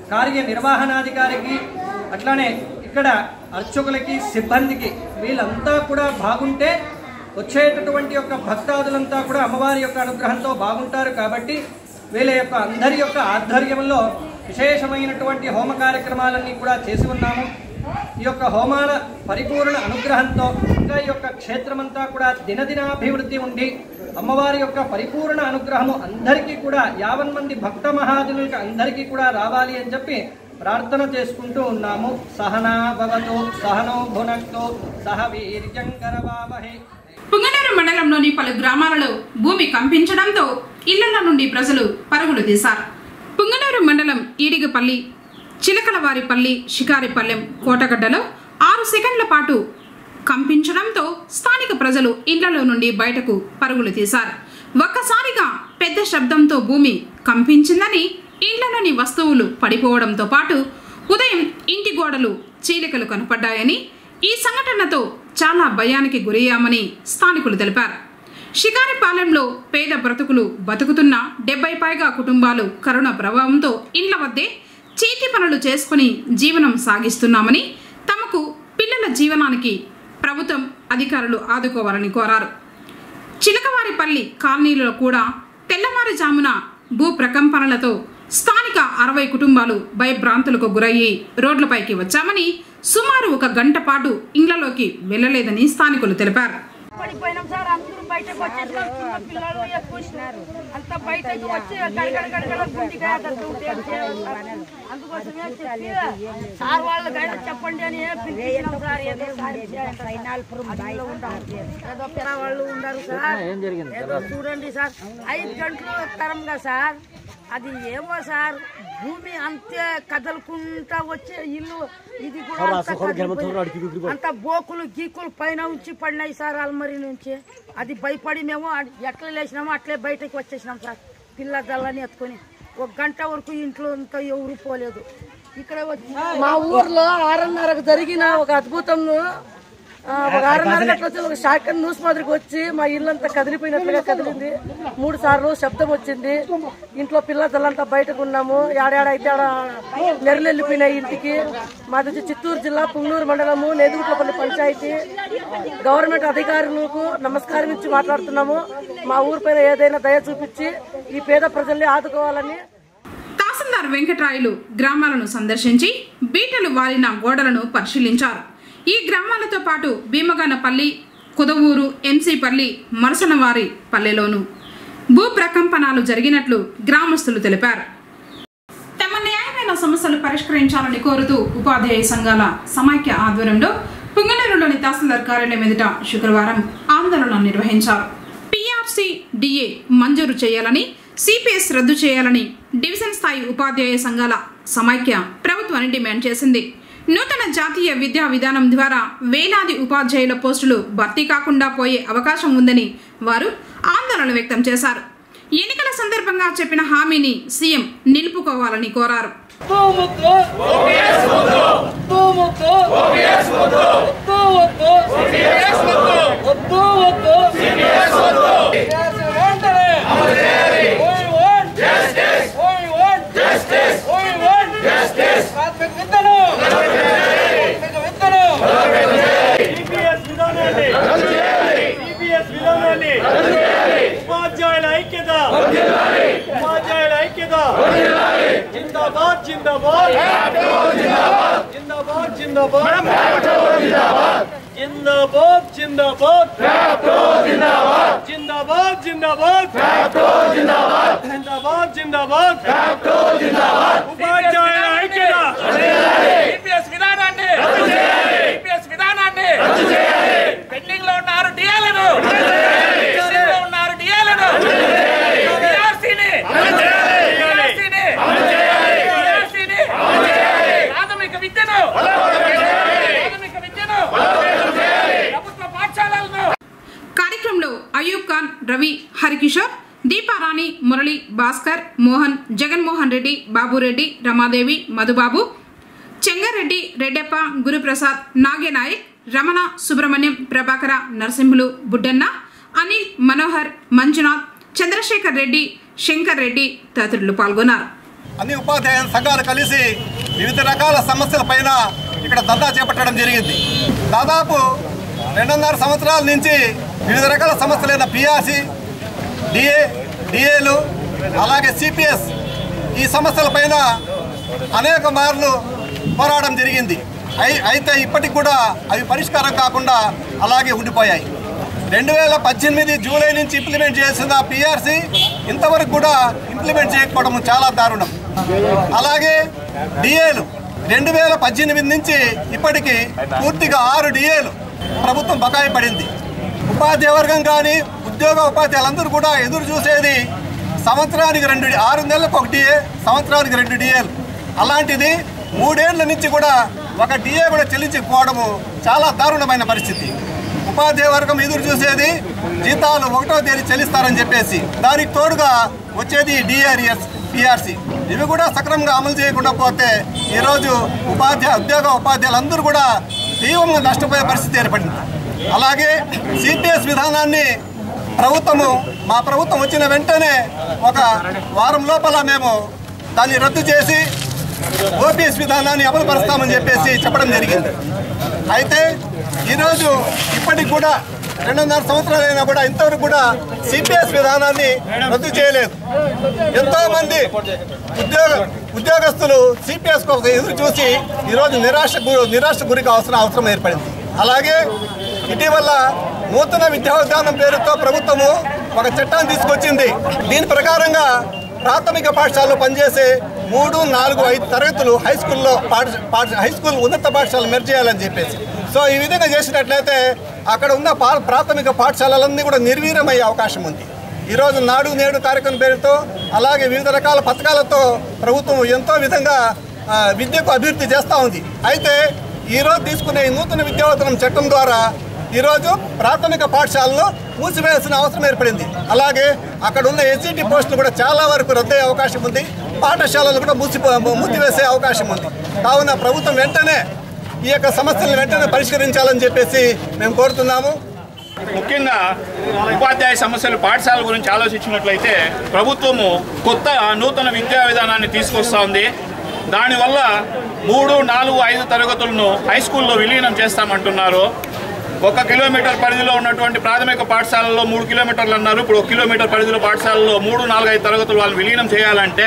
కార్యనిర్వహణాధికారికి అట్లానే ఇక్కడ అర్చకులకి సిబ్బందికి వీళ్ళంతా కూడా బాగుంటే వచ్చేటటువంటి యొక్క భక్తాదులంతా కూడా అమ్మవారి యొక్క అనుగ్రహంతో బాగుంటారు కాబట్టి వీళ్ళ యొక్క అందరి యొక్క ఆధ్వర్యంలో విశేషమైనటువంటి హోమ కార్యక్రమాలన్నీ కూడా చేసి ఉన్నాము ఈ యొక్క హోమాల పరిపూర్ణ అనుగ్రహంతో ఇంకా ఈ యొక్క క్షేత్రమంతా కూడా దినదినాభివృద్ధి ఉండి అమ్మవారి యొక్క పరిపూర్ణ అనుగ్రహము అందరికీ కూడా యావన్ మంది భక్త మహాజనులకి అందరికీ కూడా రావాలి అని చెప్పి ప్రార్థన చేసుకుంటూ ఉన్నాము సహనా భవతు సహనో భునక్తో సహ వీర్యంకరవావహే పుంగనూరు మండలంలోని పలు గ్రామాలలో భూమి కంపించడంతో ఇళ్ల నుండి ప్రజలు పరుగులు తీశారు పుంగనూరు మండలం ఈడిగపల్లి చిలకలవారిపల్లి షికారిపల్లెం కోటగడ్డలో ఆరు సెకండ్ల పాటు కంపించడంతో స్థానిక ప్రజలు ఇళ్లలో నుండి బయటకు పరుగులు తీశారు ఒక్కసారిగా పెద్ద శబ్దంతో భూమి కంపించిందని ఇండ్లలోని వస్తువులు పడిపోవడంతో పాటు ఉదయం ఇంటి గోడలు చీలికలు కనపడ్డాయని ఈ సంఘటనతో చాలా భయానికి గురయ్యామని స్థానికులు తెలిపారు షికారిపాలెంలో పేద బ్రతుకులు బతుకుతున్న డెబ్బై పైగా కుటుంబాలు కరోనా ప్రభావంతో ఇండ్ల వద్దే చేతి పనులు చేసుకుని జీవనం సాగిస్తున్నామని తమకు పిల్లల జీవనానికి ప్రభుత్వం అధికారులు ఆదుకోవాలని కోరారు చిలకవారిపల్లి కాలనీలలో కూడా తెల్లవారుజామున భూ ప్రకంపనలతో స్థానిక అరవై కుటుంబాలు భయభ్రాంతులకు గురయ్యి రోడ్లపైకి వచ్చామని సుమారు ఒక గంట పాటు ఇండ్లలోకి వెళ్లలేదని స్థానికులు తెలిపారు పడిపోయినాం సార్ అందరూ బయటకు వచ్చేసినాం చిన్న పిల్లలు ఎక్కువచ్చినారు అంత బయటకు వచ్చి గడగడ గడగడ గుండిగా అందుకోసమే చెప్పి సార్ వాళ్ళు గైడ్ చెప్పండి అని పిలిపించినాం సార్ ఏదో సాయం చేయండి. అందులో ఉంటాం. ఏదో పిల్ల వాళ్ళు ఉన్నారు సార్ ఏం జరిగింది? ఏదో చూడండి సార్ ఐదు గంటలు తరంగా సార్ అది ఏమో సార్ భూమి అంతే కదలుకుంటా వచ్చే ఇల్లు ఇది కూడా అవునా, అంతా సుఖం గెలమ కదిలిపోయి- చూడు, అడిగి దిగురు. అంత బోకులు గీకులు పైన ఉంచి పడినాయి సార్ అల్మరి నుంచి అది భయపడి మేము అడ్- ఎట్లా లేచినామో అట్లే బయటకు వచ్చేసినాం సార్ పిల్ల దళ్ళని ఎత్తుకొని ఒక గంట వరకు ఇంట్లో అంతా ఎవరు పోలేదు ఇక్కడ వచ్చి మా ఊర్లో ఆరున్నరకు జరిగిన ఒక అద్భుతం ఒక ఆరున్నర గంటల వచ్చి ఒక షాక్ న్యూస్ మాదిరికి వచ్చి మా ఇల్లంతా కదిలిపోయినట్లుగా కదిలింది మూడు సార్లు శబ్దం వచ్చింది ఇంట్లో పిల్లలంతా బయటకు ఉన్నాము ఏడాడైతే ఆడ నెరలు వెళ్ళిపోయినాయి ఇంటికి మాది వచ్చి చిత్తూరు జిల్లా పుంగనూరు మండలము నేదుగుట్లపల్లి పంచాయతీ గవర్నమెంట్ అధికారులకు నమస్కారం ఇచ్చి మాట్లాడుతున్నాము మా ఊరి పైన ఏదైనా దయ చూపించి ఈ పేద ప్రజల్ని ఆదుకోవాలని తహసీల్దార్ వెంకట్రాయులు గ్రామాలను సందర్శించి బీటలు వాలిన గోడలను పరిశీలించారు ఈ గ్రామాలతో పాటు భీమగానపల్లి కుదవూరు ఎంసీపల్లి మరసనవారి పల్లెలోను భూ ప్రకంపనాలు జరిగినట్లు గ్రామస్తులు తెలిపారు తమ న్యాయమైన సమస్యలు పరిష్కరించాలని కోరుతూ ఉపాధ్యాయ సంఘాల సమైక్య ఆధ్వర్యంలో పుంగనూరులోని తహసీల్దార్ కార్యాలయం ఎదుట శుక్రవారం ఆందోళన నిర్వహించారు పీఆర్సీ డిఏ మంజూరు చేయాలని సిపిఎస్ రద్దు చేయాలని డివిజన్ స్థాయి ఉపాధ్యాయ సంఘాల సమైక్య ప్రభుత్వాన్ని డిమాండ్ చేసింది నూతన జాతీయ విద్యా విధానం ద్వారా వేలాది ఉపాధ్యాయుల పోస్టులు భర్తీ కాకుండా పోయే అవకాశం ఉందని వారు ఆందోళన వ్యక్తం చేశారు ఎన్నికల సందర్భంగా చెప్పిన హామీని సీఎం నిలుపుకోవాలని కోరారు Justice! జిందాబాద్ జిందాబాద్ జిందాబాద్ జిందాబాద్ జిందాబాద్ జిందాబాద్ జిందాబాద్ జిందాబాద్ జిందాబాద్ జిందాబాద్ ఉపాధ్యాయుల ఐక్యత ఈపీఎస్ విధానాన్ని ఈపీఎస్ విధానాన్ని పెండింగ్ లో ఉన్నారు డిఏలను పెండింగ్ లో ఉన్నారు డిఏలను డిఆర్సీని డిఆర్సీని డిఆర్సీని ప్రాథమిక విద్యను ప్రాథమిక విద్యను ప్రభుత్వ పాఠశాలలను కార్యక్రమంలో అయూబ్ ఖాన్ రవి హరికిషోర్ దీపారాణి మురళి భాస్కర్ మోహన్ జగన్మోహన్ రెడ్డి బాబురెడ్డి రమాదేవి మధుబాబు చెంగారెడ్డి రెడ్డెప్ప గురుప్రసాద్ నాగేనాయక్ రమణ సుబ్రహ్మణ్యం ప్రభాకర నరసింహులు బుడ్డన్న అనిల్ మనోహర్ మంజునాథ్ చంద్రశేఖర్ రెడ్డి శంకర్ రెడ్డి తదితరులు పాల్గొన్నారు అన్ని ఉపాధ్యాయ సంఘాలు కలిసి వివిధ రకాల సమస్యల పైన ఇక్కడ ధర్నా చేపట్టడం జరిగింది దాదాపు రెండున్నర సంవత్సరాల నుంచి వివిధ రకాల సమస్యలైన పిఆర్సి డిఏ డిఏలు అలాగే సిపిఎస్ ఈ సమస్యలపైన అనేక మార్లు పోరాటం జరిగింది అయి- అయితే ఇప్పటికి కూడా అవి పరిష్కారం కాకుండా అలాగే ఉండిపోయాయి రెండు వేల పద్దెనిమిది జూలై నుంచి ఇంప్లిమెంట్ చేసిన పిఆర్సి ఇంతవరకు కూడా ఇంప్లిమెంట్ చేయకపోవడం చాలా దారుణం అలాగే డిఏలు రెండు వేల పద్దెనిమిది నుంచి ఇప్పటికి పూర్తిగా ఆరు డిఏలు ప్రభుత్వం బకాయి పడింది ఉపాధ్యాయ వర్గం కానీ ఉద్యోగ ఉపాధ్యాయులందరూ కూడా ఎదురు చూసేది సంవత్సరానికి రెండు ఆరు నెలలకు ఒక డిఏ సంవత్సరానికి రెండు డిఏలు అలాంటిది మూడేళ్ల నుంచి కూడా ఒక డిఏ కూడా చెల్లించకపోవడము చాలా దారుణమైన పరిస్థితి ఉపాధ్యాయ వర్గం ఎదురు చూసేది జీతాలు ఒకటో తేదీ చెల్లిస్తారని చెప్పేసి దానికి తోడుగా వచ్చేది డిఆర్ఎస్ పిఆర్సి ఇవి కూడా సక్రమంగా అమలు చేయకుండా పోతే ఈరోజు ఉపాధ్యాయ ఉద్యోగ ఉపాధ్యాయులందరూ కూడా తీవ్రంగా నష్టపోయే పరిస్థితి ఏర్పడింది అలాగే సిపిఎస్ విధానాన్ని ప్రభుత్వము మా ప్రభుత్వం వచ్చిన వెంటనే ఒక వారం లోపల మేము దాన్ని రద్దు చేసి ఓపీఎస్ విధానాన్ని అమలు పరుస్తామని చెప్పేసి చెప్పడం జరిగింది అయితే ఈరోజు ఇప్పటికి కూడా రెండున్నర సంవత్సరాలైనా కూడా ఇంతవరకు కూడా సిపిఎస్ విధానాన్ని రద్దు చేయలేదు ఎంతో మంది ఉద్యోగ ఉద్యోగస్తులు సిపిఎస్ కోసం ఎదురు చూసి ఈరోజు నిరాశ గురి నిరాశ గురికి అవసరం అవసరం ఏర్పడింది అలాగే ఇటీవల నూతన విద్యా విధానం పేరుతో ప్రభుత్వము ఒక చట్టాన్ని తీసుకొచ్చింది దీని ప్రకారంగా ప్రాథమిక పాఠశాలలో పనిచేసే మూడు నాలుగు ఐదు తరగతులు హై స్కూల్లో పాఠ పాఠ హై స్కూల్ ఉన్నత పాఠశాల మెర్జ్ చేయాలని చెప్పేసి సో ఈ విధంగా చేసినట్లయితే అక్కడ ఉన్న పా ప్రాథమిక పాఠశాలలన్నీ కూడా నిర్వీర్యమయ్యే అవకాశం ఉంది ఈరోజు నాడు నేడు కార్యక్రమం పేరుతో అలాగే వివిధ రకాల పథకాలతో ప్రభుత్వం ఎంతో విధంగా ఆ, విద్యకు అభివృద్ధి చేస్తూ ఉంది అయితే ఈరోజు తీసుకునే ఈ నూతన విద్యావతనం చట్టం ద్వారా ఈరోజు ప్రాథమిక పాఠశాలను మూసివేయాల్సిన అవసరం ఏర్పడింది అలాగే అక్కడ ఉన్న ఎస్జిటి పోస్టులు కూడా చాలా వరకు రద్దయ్యే అవకాశం ఉంది పాఠశాలలు కూడా మూసిపో మూసివేసే అవకాశం ఉంది కావున ప్రభుత్వం వెంటనే ఈ యొక్క సమస్యలను వెంటనే పరిష్కరించాలని చెప్పేసి మేము కోరుతున్నాము ముఖ్యంగా ఉపాధ్యాయ సమస్యలు పాఠశాల గురించి ఆలోచించినట్లయితే ప్రభుత్వము కొత్త నూతన విద్యా విధానాన్ని తీసుకొస్తా ఉంది దానివల్ల మూడు నాలుగు ఐదు తరగతులను హై స్కూల్లో విలీనం చేస్తామంటున్నారు ఒక కిలోమీటర్ పరిధిలో ఉన్నటువంటి ప్రాథమిక పాఠశాలలో మూడు కిలోమీటర్లు అన్నారు ఇప్పుడు ఒక కిలోమీటర్ పరిధిలో పాఠశాలలో మూడు నాలుగు ఐదు తరగతులు వాళ్ళని విలీనం చేయాలంటే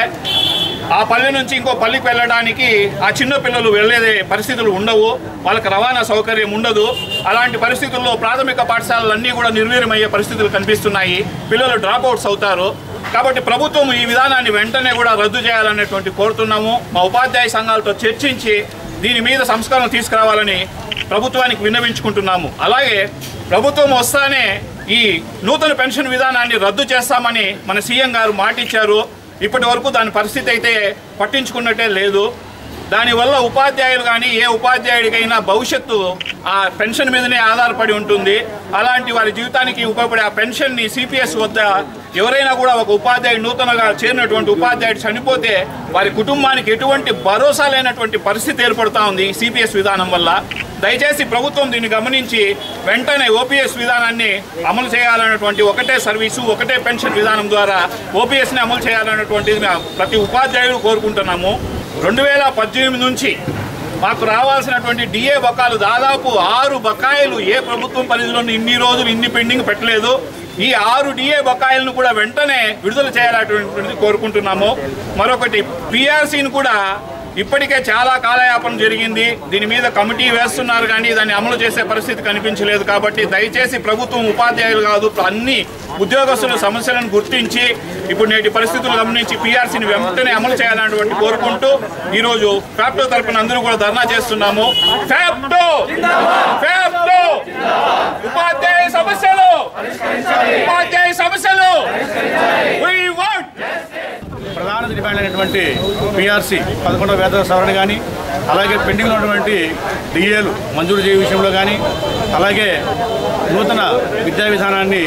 ఆ పల్లె నుంచి ఇంకో పల్లికి వెళ్ళడానికి ఆ చిన్న పిల్లలు వెళ్ళే పరిస్థితులు ఉండవు వాళ్ళకి రవాణా సౌకర్యం ఉండదు అలాంటి పరిస్థితుల్లో ప్రాథమిక పాఠశాలలన్నీ కూడా నిర్వీర్యమయ్యే పరిస్థితులు కనిపిస్తున్నాయి పిల్లలు డ్రాప్ అవుట్స్ అవుతారు కాబట్టి ప్రభుత్వం ఈ విధానాన్ని వెంటనే కూడా రద్దు చేయాలనేటువంటి కోరుతున్నాము మా ఉపాధ్యాయ సంఘాలతో చర్చించి దీని మీద సంస్కరణ తీసుకురావాలని ప్రభుత్వానికి విన్నవించుకుంటున్నాము అలాగే ప్రభుత్వం వస్తానే ఈ నూతన పెన్షన్ విధానాన్ని రద్దు చేస్తామని మన సీఎం గారు మాటిచ్చారు ఇప్పటి వరకు దాని పరిస్థితి అయితే పట్టించుకున్నట్టే లేదు దానివల్ల ఉపాధ్యాయులు కానీ ఏ ఉపాధ్యాయుడికైనా భవిష్యత్తు ఆ పెన్షన్ మీదనే ఆధారపడి ఉంటుంది అలాంటి వారి జీవితానికి ఉపయోగపడే ఆ పెన్షన్ని సిపిఎస్ వద్ద ఎవరైనా కూడా ఒక ఉపాధ్యాయుడు నూతనగా చేరినటువంటి ఉపాధ్యాయుడు చనిపోతే వారి కుటుంబానికి ఎటువంటి భరోసా లేనటువంటి పరిస్థితి ఏర్పడుతూ ఉంది సిపిఎస్ విధానం వల్ల దయచేసి ప్రభుత్వం దీన్ని గమనించి వెంటనే ఓపీఎస్ విధానాన్ని అమలు చేయాలన్నటువంటి ఒకటే సర్వీసు ఒకటే పెన్షన్ విధానం ద్వారా ఓపీఎస్ని అమలు చేయాలన్నటువంటిది మేము ప్రతి ఉపాధ్యాయుడు కోరుకుంటున్నాము రెండు వేల పద్దెనిమిది నుంచి మాకు రావాల్సినటువంటి డిఏ బకాలు దాదాపు ఆరు బకాయిలు ఏ ప్రభుత్వం పరిధిలో ఇన్ని రోజులు ఇన్ని పెండింగ్ పెట్టలేదు ఈ ఆరు డిఏ బకాయిలను కూడా వెంటనే విడుదల చేయాలటువంటిది కోరుకుంటున్నాము మరొకటి పిఆర్సీని కూడా ఇప్పటికే చాలా కాలయాపన జరిగింది దీని మీద కమిటీ వేస్తున్నారు కానీ దాన్ని అమలు చేసే పరిస్థితి కనిపించలేదు కాబట్టి దయచేసి ప్రభుత్వం ఉపాధ్యాయులు కాదు అన్ని ఉద్యోగస్తుల సమస్యలను గుర్తించి ఇప్పుడు నేటి పరిస్థితులు గమనించి పీఆర్సీని వెంటనే అమలు చేయాలన్నటువంటి కోరుకుంటూ ఈరోజు ఫ్యాప్టో తరపున అందరూ కూడా ధర్నా చేస్తున్నాము ఫ్యాప్టో ఫ్యాప్టో ఉపాధ్యాయ సమస్యలు ఉపాధ్యాయ సమస్యలు We want ప్రధాన డిమాండ్ అయినటువంటి పిఆర్సీ పదకొండవ వేతన సవరణ కానీ అలాగే పెండింగ్లో ఉన్నటువంటి డిఏలు మంజూరు చేయ విషయంలో కానీ అలాగే నూతన విద్యా విధానాన్ని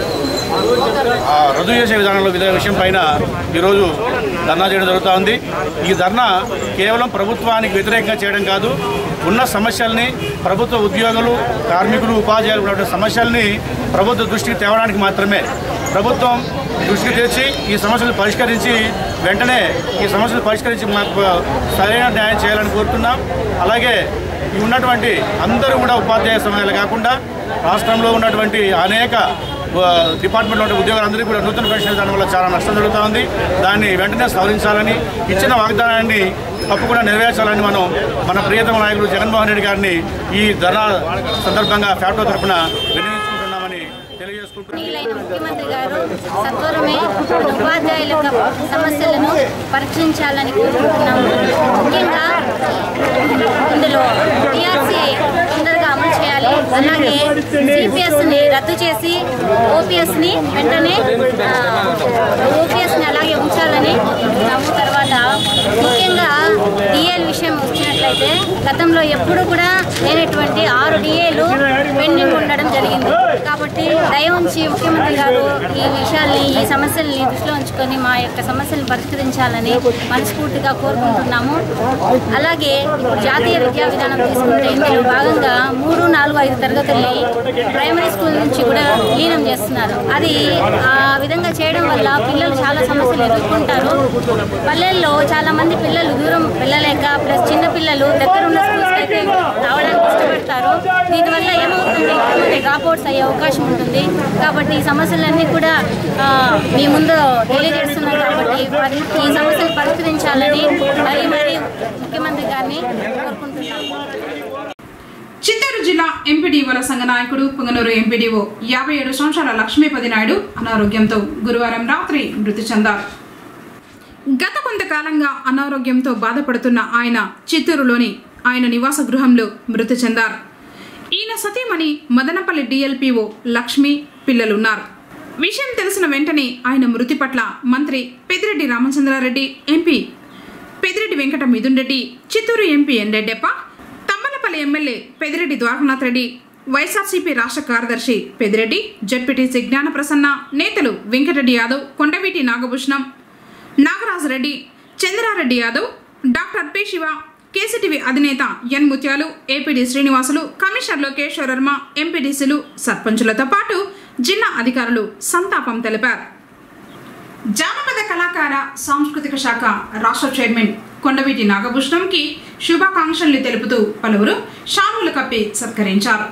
ఆ, రద్దు చేసే విధానంలో విధాన విషయం పైన ఈరోజు ధర్నా చేయడం జరుగుతూ ఉంది ఈ ధర్నా కేవలం ప్రభుత్వానికి వ్యతిరేకంగా చేయడం కాదు ఉన్న సమస్యల్ని ప్రభుత్వ ఉద్యోగులు కార్మికులు ఉపాధ్యాయులు ఉన్నటువంటి సమస్యల్ని ప్రభుత్వ దృష్టికి తేవడానికి మాత్రమే ప్రభుత్వం దృష్టికి తెచ్చి ఈ సమస్యలు పరిష్కరించి వెంటనే ఈ సమస్యలు పరిష్కరించి మాకు సరైన న్యాయం చేయాలని కోరుతున్నాం అలాగే ఈ ఉన్నటువంటి అందరూ కూడా ఉపాధ్యాయ సమయాలు కాకుండా రాష్ట్రంలో ఉన్నటువంటి అనేక ఆ, డిపార్ట్మెంట్లో ఉండే ఉద్యోగులందరికీ కూడా నూతన పెన్షన్ విధానం వల్ల చాలా నష్టం జరుగుతూ ఉంది దాన్ని వెంటనే సవరించాలని ఇచ్చిన వాగ్దానాన్ని తప్పకుండా నెరవేర్చాలని మనం మన ప్రియతమ నాయకుడు జగన్మోహన్ రెడ్డి గారిని ఈ ధర్నా సందర్భంగా ఫ్యాక్టో తరఫున వినియోగించుకుంటున్నామని తెలియజేసుకుంటున్నాం ఎన్నికలైన ముఖ్యమంత్రి గారు సత్వరమే ఉపాధ్యాయుల యొక్క సమస్యలను పరిష్కరించాలని కోరుకుంటున్నాము ముఖ్యంగా ఇందులో టీఆర్సీ తొందరగా అమలు చేయాలి అలాగే సిపిఎస్ని రద్దు చేసి ఓపీఎస్ని వెంటనే ఓపీఎస్ని అలాగే ఉంచాలని కోరుకుంటున్నాము తర్వాత ముఖ్యంగా డిఏల విషయం వచ్చినట్లయితే గతంలో ఎప్పుడు కూడా లేనటువంటి ఆరు డిఏలు పెండింగ్ ఉండడం జరిగింది కాబట్టి దయ ఉంచి ముఖ్యమంత్రి గారు ఈ విషయాల్ని ఈ సమస్యల్ని దృష్టిలో ఉంచుకొని మా యొక్క సమస్యలను పరిష్కరించాలని మనస్ఫూర్తిగా కోరుకుంటున్నాము అలాగే ఇప్పుడు జాతీయ విద్యా విధానం తీసుకుంటే ఇందులో భాగంగా మూడు నాలుగు ఐదు తరగతుల్ని ప్రైమరీ స్కూల్ నుంచి కూడా విలీనం చేస్తున్నారు అది ఆ విధంగా చేయడం వల్ల పిల్లలు చాలా సమస్యలు ఎదుర్కొంటారు పల్లెల్లో చాలా మంది పిల్లలు దూరం వెళ్ళలేక ప్లస్ చిన్న పిల్లలు దగ్గర ఉన్న స్కూల్స్ అయితే రావడానికి ఇష్టపడతారు దీనివల్ల ఏమవుతుంది డ్రాప్ అవుట్స్ అయ్యే అవకాశం ఉంటుంది కాబట్టి ఈ సమస్యలన్నీ కూడా ఆ, మీ ముందు తెలియజేస్తున్నాం కాబట్టి పరి- ఈ సమస్యలు పరిష్కరించాలని మరీ మరీ ముఖ్యమంత్రి గారిని కోరుకుంటున్నాము చిత్తూరు జిల్లా ఎంపీడీఓల సంఘ నాయకుడు పుంగనూరు ఎంపీడీఓ యాభై ఏడు సంవత్సరాల లక్ష్మీపతి నాయుడు అనారోగ్యంతో గురువారం రాత్రి మృతి చెందారు గత కొంతకాలంగా అనారోగ్యంతో బాధపడుతున్న ఆయన చిత్తూరులోని ఆయన నివాస గృహంలో మృతి చెందారు ఈయన సతీమణి మదనపల్లి డిఎల్పిఓ లక్ష్మి పిల్లలున్నారు విషయం తెలిసిన వెంటనే ఆయన మృతి పట్ల మంత్రి Peddireddy Ramachandrareddy MP Peddireddy Venkata Mithun Reddy Chittoor MP N Reddeppa Thammalapalli MLA Peddireddy Dwarakanath Reddy YSRCP రాష్ట్ర కార్యదర్శి పెదిరెడ్డి జడ్పీటీసీ జ్ఞాన ప్రసన్న నేతలు Venkatareddy Yadav Kondaveeti Nagabhushanam Nagarajareddy Chandrareddy Yadav doctor P Siva KCTV అధినేత N Muthyalu APD Srinivasulu commissioner Lokeswara Varma ఎంపీడీసీలు సర్పంచులతో పాటు జిల్లా అధికారులు సంతాపం తెలిపారు జానపద కళాకార సాంస్కృతిక శాఖ రాష్ట్ర చైర్మన్ కొండవీటి నాగభూషణంకి శుభాకాంక్షలు తెలుపుతూ పలువురు షానులు కప్పి సత్కరించారు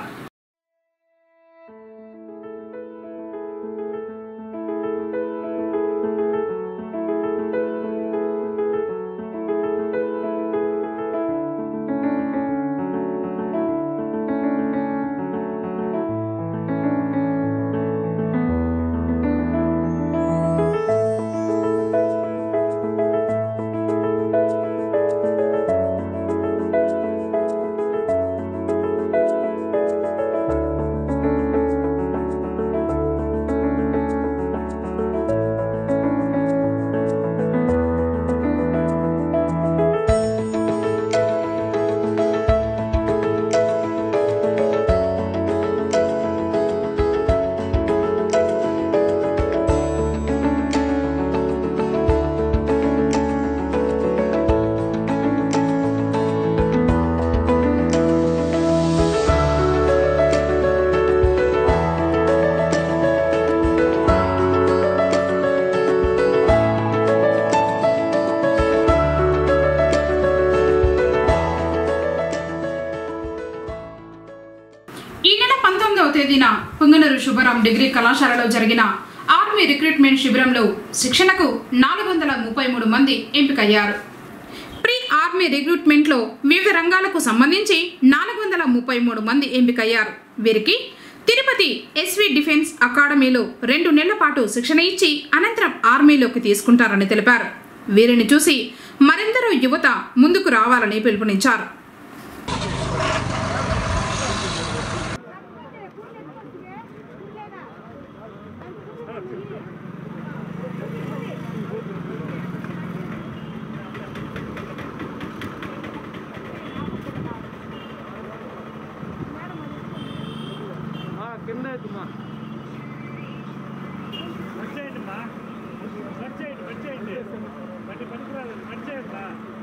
పదకొండవ తేదీన పుంగనూరు శుభరాం డిగ్రీ కళాశాలలో జరిగిన ఆర్మీ రిక్రూట్మెంట్ శిబిరంలో శిక్షణకు నాలుగు వందల ముప్పై మూడు మంది ఎంపికయ్యారు ప్రీ ఆర్మీ రిక్రూట్మెంట్లో వివిధ రంగాలకు సంబంధించి నాలుగు వందల ముప్పై మూడు మంది ఎంపికయ్యారు వీరికి తిరుపతి ఎస్వి డిఫెన్స్ అకాడమీలో రెండు నెలల పాటు శిక్షణ ఇచ్చి అనంతరం ఆర్మీలోకి తీసుకుంటారని తెలిపారు వీరిని చూసి మరెందరో యువత ముందుకు రావాలని పిలుపునిచ్చారు కింద అవుతుందా వచ్చేయండి మా వచ్చేయండి వచ్చేయండి బండి పనికిరాదు వచ్చేయండి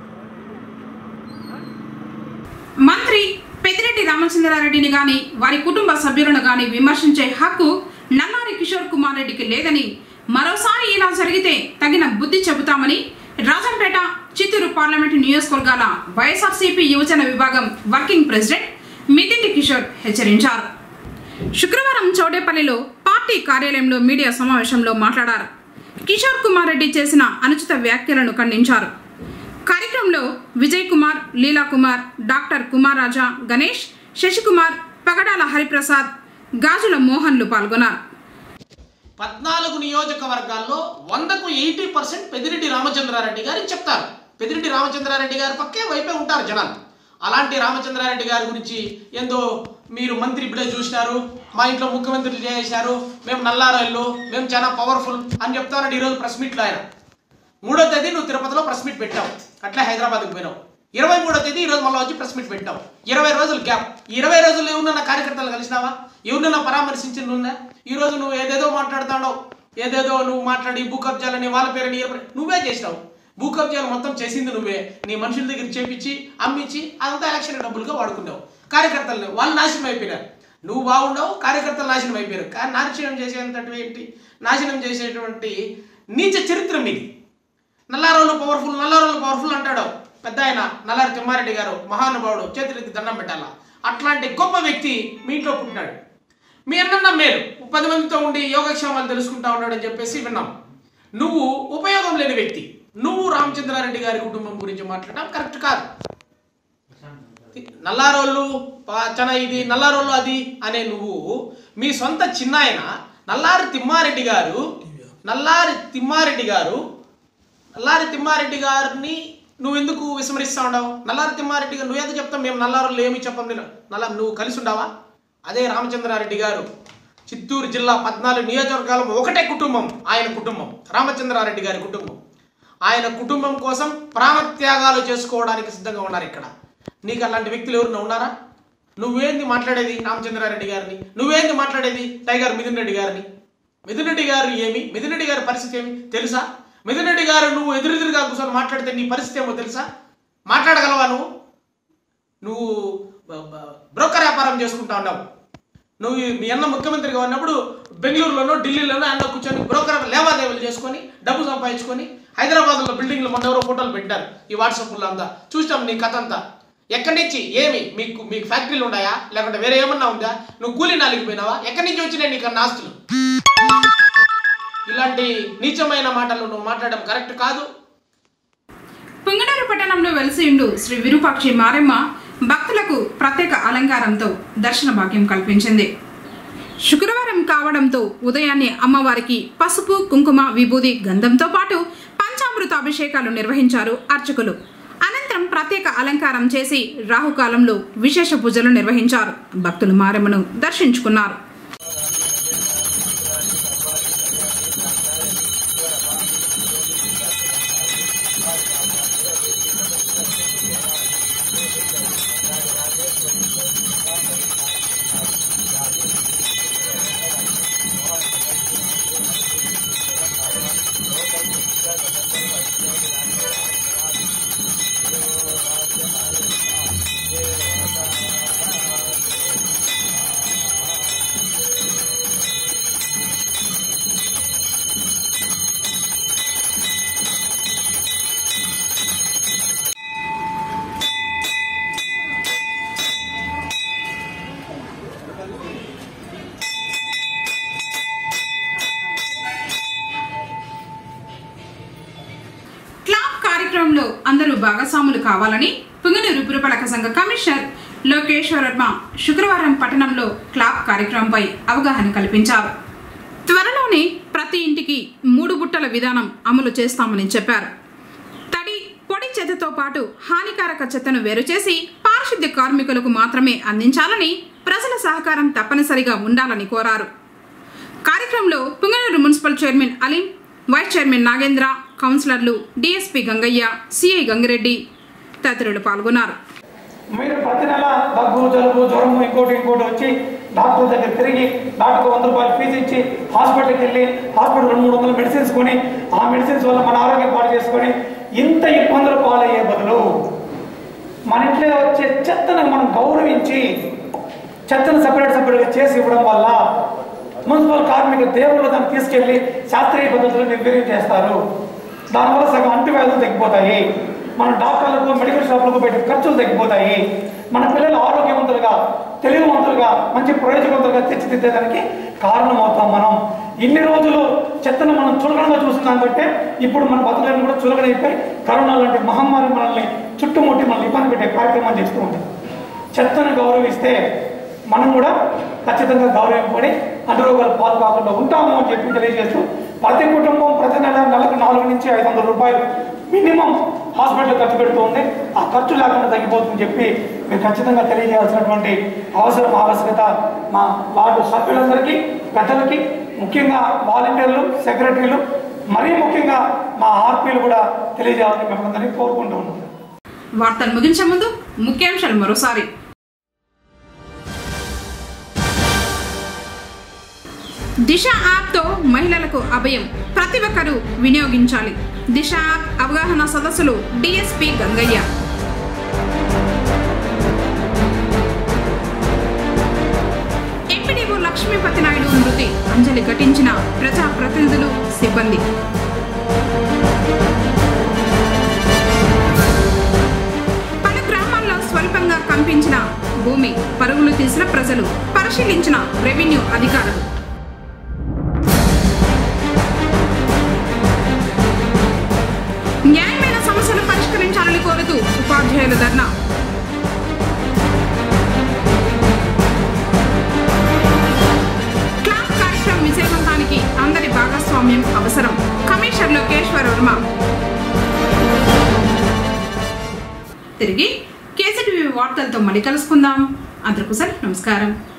మంత్రి పెద్దిరెడ్డి రామచంద్రారెడ్డిని గాని వారి కుటుంబ సభ్యులను గాని విమర్శించే హక్కు నల్లారి కిషోర్ కుమార్ రెడ్డికి లేదని మరోసారి ఇలా జరిగితే తగిన బుద్ధి చెబుతామని రాజంపేట చిత్తూరు పార్లమెంటు నియోజకవర్గాల వైఎస్ఆర్సీపీ యువజన విభాగం వర్కింగ్ ప్రెసిడెంట్ మితింటి కిషోర్ హెచ్చరించారు శుక్రవారం చౌడేపల్లిలో పార్టీ కార్యాలయంలో మీడియా సమావేశంలో మాట్లాడారు కిషోర్ కుమార్ రెడ్డి చేసిన అనుచిత వ్యాఖ్యలను ఖండించారు కార్యక్రమంలో విజయ్ కుమార్ లీలా కుమార్ డాక్టర్ కుమార్ రాజా గణేష్ శశికుమార్ పగడాల హరిప్రసాద్ గాజుల మోహన్లు పాల్గొన్నారు పద్నాలుగు నియోజకవర్గాల్లో వందకు ఎయిటీ పర్సెంట్ పెదిరెడ్డి రామచంద్రారెడ్డి గారు చెప్తారు పెదిరెడ్డి రామచంద్రారెడ్డి గారి పక్కే వైపే ఉంటారు జనాలు అలాంటి రామచంద్రారెడ్డి గారి గురించి ఏందో మీరు మంత్రి ఇప్పుడే చూసినారు మా ఇంట్లో ముఖ్యమంత్రులు చేశారు మేము నల్లారాళ్ళు మేము చాలా పవర్ఫుల్ అని చెప్తానండి ఈరోజు ప్రెస్ మీట్లో ఆయన మూడో తేదీ నువ్వు తిరుపతిలో ప్రెస్ మీట్ పెట్టావు అట్లే హైదరాబాద్కి పోయినావు ఇరవై మూడో తేదీ ఈరోజు మళ్ళీ వచ్చి ప్రెస్ మీట్ పెట్టావు ఇరవై రోజులు గ్యాప్ ఈ ఇరవై రోజులు ఎవరినన్నా కార్యకర్తలు కలిసినావా ఎవరినన్నా పరామర్శించిందా ఈ రోజు నువ్వు ఏదేదో మాట్లాడుతాడో ఏదేదో నువ్వు మాట్లాడి భూ కబ్జాలని వాళ్ళ పేరుని ఈయన పేరు- నువ్వే చేసినావు భూ కబ్జాలు మొత్తం చేసింది నువ్వే నీ మనుషుల దగ్గర చేపించి అమ్మించి అదంతా ఎలక్షన్ డబ్బులుగా వాడుకున్నావు కార్యకర్తలు వాళ్ళు నాశనం అయిపోయినారు నువ్వు బాగుండవు కార్యకర్తలు నాశనం అయిపోయారు కానీ నాశనం చేసేటటువంటి నాశనం చేసేటువంటి నీచ చరిత్ర మీది నల్లారోళ్ళు పవర్ఫుల్ నల్లారోళ్ళు పవర్ఫుల్ అంటాడు పెద్ద ఆయన నల్లారి తిమ్మారెడ్డి గారు మహానుభావుడు చేతులెత్తి దండం పెట్టాలా అట్లాంటి గొప్ప వ్యక్తి మీ ఇంట్లో పుట్టినాడు మీ అన్న మేలు పది మందితో ఉండి యోగక్షేమాలు తెలుసుకుంటా ఉన్నాడని చెప్పేసి విన్నాం నువ్వు ఉపయోగం లేని వ్యక్తి నువ్వు రామచంద్రారెడ్డి గారి కుటుంబం గురించి మాట్లాడడం కరెక్ట్ కాదు నల్లారోళ్ళు పా- చన ఇది నల్లారోళ్ళు అది అనే నువ్వు మీ సొంత చిన్నాయన నల్లారి తిమ్మారెడ్డి గారు నల్లారి తిమ్మారెడ్డి గారు నల్లారి తిమ్మారెడ్డి గారిని నువ్వు ఎందుకు విస్మరిస్తా ఉండవు నల్లారి తిమ్మారెడ్డి గారు నువ్వు ఎందుకు చెప్తావు మేము నల్లారులు ఏమి చెప్పం నేను నల్ల నువ్వు కలిసి ఉండవా అదే రామచంద్రారెడ్డి గారు చిత్తూరు జిల్లా పద్నాలుగు నియోజకవర్గాలు ఒకటే కుటుంబం ఆయన కుటుంబం రామచంద్రారెడ్డి గారి కుటుంబం ఆయన కుటుంబం కోసం ప్రాణత్యాగాలు చేసుకోవడానికి సిద్ధంగా ఉన్నారు ఇక్కడ నీకు అలాంటి వ్యక్తులు ఎవరైనా ఉన్నారా నువ్వేంది మాట్లాడేది రామచంద్రారెడ్డి గారిని నువ్వేంది మాట్లాడేది టైగర్ మిథున్ రెడ్డి గారిని మిథున్ రెడ్డి గారు ఏమి మిథున్ రెడ్డి గారి పరిస్థితి ఏమి తెలుసా మిథున్ రెడ్డి గారు నువ్వు ఎదురెదురుగా కూర్చొని మాట్లాడితే నీ పరిస్థితి ఏమో తెలుసా మాట్లాడగలవా నువ్వు నువ్వు బ- బ- బ్రోకర్ వ్యాపారం చేసుకుంటా ఉన్నావు నువ్వు ఈ- మీ అన్న ముఖ్యమంత్రిగా ఉన్నప్పుడు బెంగళూరులోనో ఢిల్లీలోనో ఆయన కూర్చొని బ్రోకర్ లేవాదేవీలు చేసుకొని డబ్బు సంపాదించుకొని హైదరాబాద్లో బిల్డింగ్లో మొన్న ఎవరో ఫోటోలు పెట్టారు ఈ వాట్సాప్లో అంతా చూసాం నీ కథ అంతా ఎక్కడి నుంచి ఏమి మీకు మీకు ఫ్యాక్టరీలు ఉన్నాయా లేకుంటే వేరే ఏమన్నా ఉందా నువ్వు కూలీ నాలికి పోయినావా ఎక్కడి నుంచి వచ్చినాయి నీకు అన్న ఆస్తులు ఇలాంటి నీచమైన మాటలు నువ్వు మాట్లాడడం కరెక్ట్ కాదు పుంగనూరు పట్టణంలో వెలసియుండు శ్రీ విరూపాక్షి మారెమ్మ భక్తులకు ప్రత్యేక అలంకారంతో దర్శన భాగ్యం కల్పించింది శుక్రవారం కావడంతో ఉదయాన్నే అమ్మవారికి పసుపు కుంకుమ విభూది గంధంతో పాటు పంచామృత అభిషేకాలు నిర్వహించారు అర్చకులు అనంతరం ప్రత్యేక అలంకారం చేసి రాహుకాలంలో విశేష పూజలు నిర్వహించారు భక్తులు మారెమ్మను దర్శించుకున్నారు భాగస్వాములు కావాలని పుంగనూరు పురపాలక సంఘ కమిషనర్ లోకేశ్వర్ వర్మ శుక్రవారం పట్టణంలో క్లాప్ కార్యక్రమంపై అవగాహన కల్పించారు త్వరలోనే ప్రతి ఇంటికి మూడు బుట్టల విధానం అమలు చేస్తామని చెప్పారు తడి పొడి చెత్తతో పాటు హానికారక చెత్తను వేరు చేసి పారిశుద్ధ్య కార్మికులకు మాత్రమే అందించాలని ప్రజల సహకారం తప్పనిసరిగా ఉండాలని కోరారు కార్యక్రమంలో Punganur municipal chairman Aleem vice chairman Nagendra కౌన్సిలర్లు డిఎస్పీ గంగయ్య సిఐ గంగిరెడ్డి తదితరులు పాల్గొన్నారు మీరు ప్రతి నెల దగ్గు జలుబు జ్వరము ఇంకోటి ఇంకోటి వచ్చి డాక్టర్ దగ్గర తిరిగి డాక్టర్కి వంద రూపాయలు ఫీజు ఇచ్చి హాస్పిటల్కి వెళ్ళి హాస్పిటల్ రెండు మూడు వందల మెడిసిన్స్ కొని ఆ మెడిసిన్స్ వల్ల మన ఆరోగ్యం పాడు చేసుకొని ఇంత ఇబ్బందులు పాలయ్యే బదులు మన ఇంట్లో వచ్చే చెత్తను మనం గౌరవించి చెత్తను సపరేట్ సపరేట్గా చేసి ఇవ్వడం వల్ల మున్సిపల్ కార్మిక దేవుళ్ళు దాన్ని తీసుకెళ్లి శాస్త్రీయ పద్ధతులు నిర్వీర్యం చేస్తారు దానివల్ల సగం అంటువ్యాధులు తగ్గిపోతాయి మన డాక్టర్లకు మెడికల్ షాపులకు పెట్టే ఖర్చులు తగ్గిపోతాయి మన పిల్లలు ఆరోగ్యవంతులుగా తెలివివంతులుగా మంచి ప్రయోజనవంతులుగా తీర్చిదిద్దేదానికి కారణమవుతాం మనం ఇన్ని రోజులు చెత్తను మనం చులకనగా చూస్తున్నాం బట్టే ఇప్పుడు మన బతుకులను కూడా చులకనైపోయి కరోనా లాంటి మహమ్మారి మనల్ని చుట్టుముట్టి మనల్ని ఇబ్బంది పెట్టే కార్యక్రమాలు చేస్తూ ఉంటాం చెత్తను గౌరవిస్తే మనం కూడా ఖచ్చితంగా గౌరవింపబడి అంటురోగాలు పాలు కాకుండా ఉంటాము అని చెప్పి తెలియజేస్తూ ప్రతి కుటుంబం ప్రతి నెల నెలకు నాలుగు నుంచి ఐదు వందల రూపాయలు మినిమం హాస్పిటల్ ఖర్చు పెడుతూ ఉంది ఆ ఖర్చు లేకుండా తగ్గిపోతుందని చెప్పి మీరు ఖచ్చితంగా తెలియజేయాల్సినటువంటి అవసరం ఆవశ్యకత మా వార్డు సభ్యులందరికీ పెద్దలకి ముఖ్యంగా వాలంటీర్లు సెక్రటరీలు మరీ ముఖ్యంగా మా ఆర్పీలు కూడా తెలియజేయాలని మిమ్మల్ని కోరుకుంటూ ఉన్నాం వార్తలు ముగించే ముందు ముఖ్యాంశాలు మరోసారి దిశ యాప్తో మహిళలకు అభయం ప్రతి ఒక్కరూ వినియోగించాలి దిశ యాప్ అవగాహన సదస్సులు డిఎస్పి గంగయ్య ఎంపీడీఓ లక్ష్మీపతి నాయుడు మృతి అంజలి ఘటించిన ప్రజా ప్రతినిధులు సిబ్బంది పలు గ్రామాల్లో స్వల్పంగా కంపించిన భూమి పరుగులు తీసిన ప్రజలు పరిశీలించిన రెవెన్యూ అధికారులు న్యాయమైన సమస్యలు పరిష్కరించాలని కోరుతూ ఉపాధ్యాయుల ధర్నా క్లాస్ కార్యక్రమం విజయవంతానికి అందరి భాగస్వామ్యం అవసరం కమిషనర్ లోకేశ్వర వర్మ తిరిగి కేసీటీవీ వార్తలతో మళ్ళీ కలుసుకుందాం అందరికీ సార్ నమస్కారం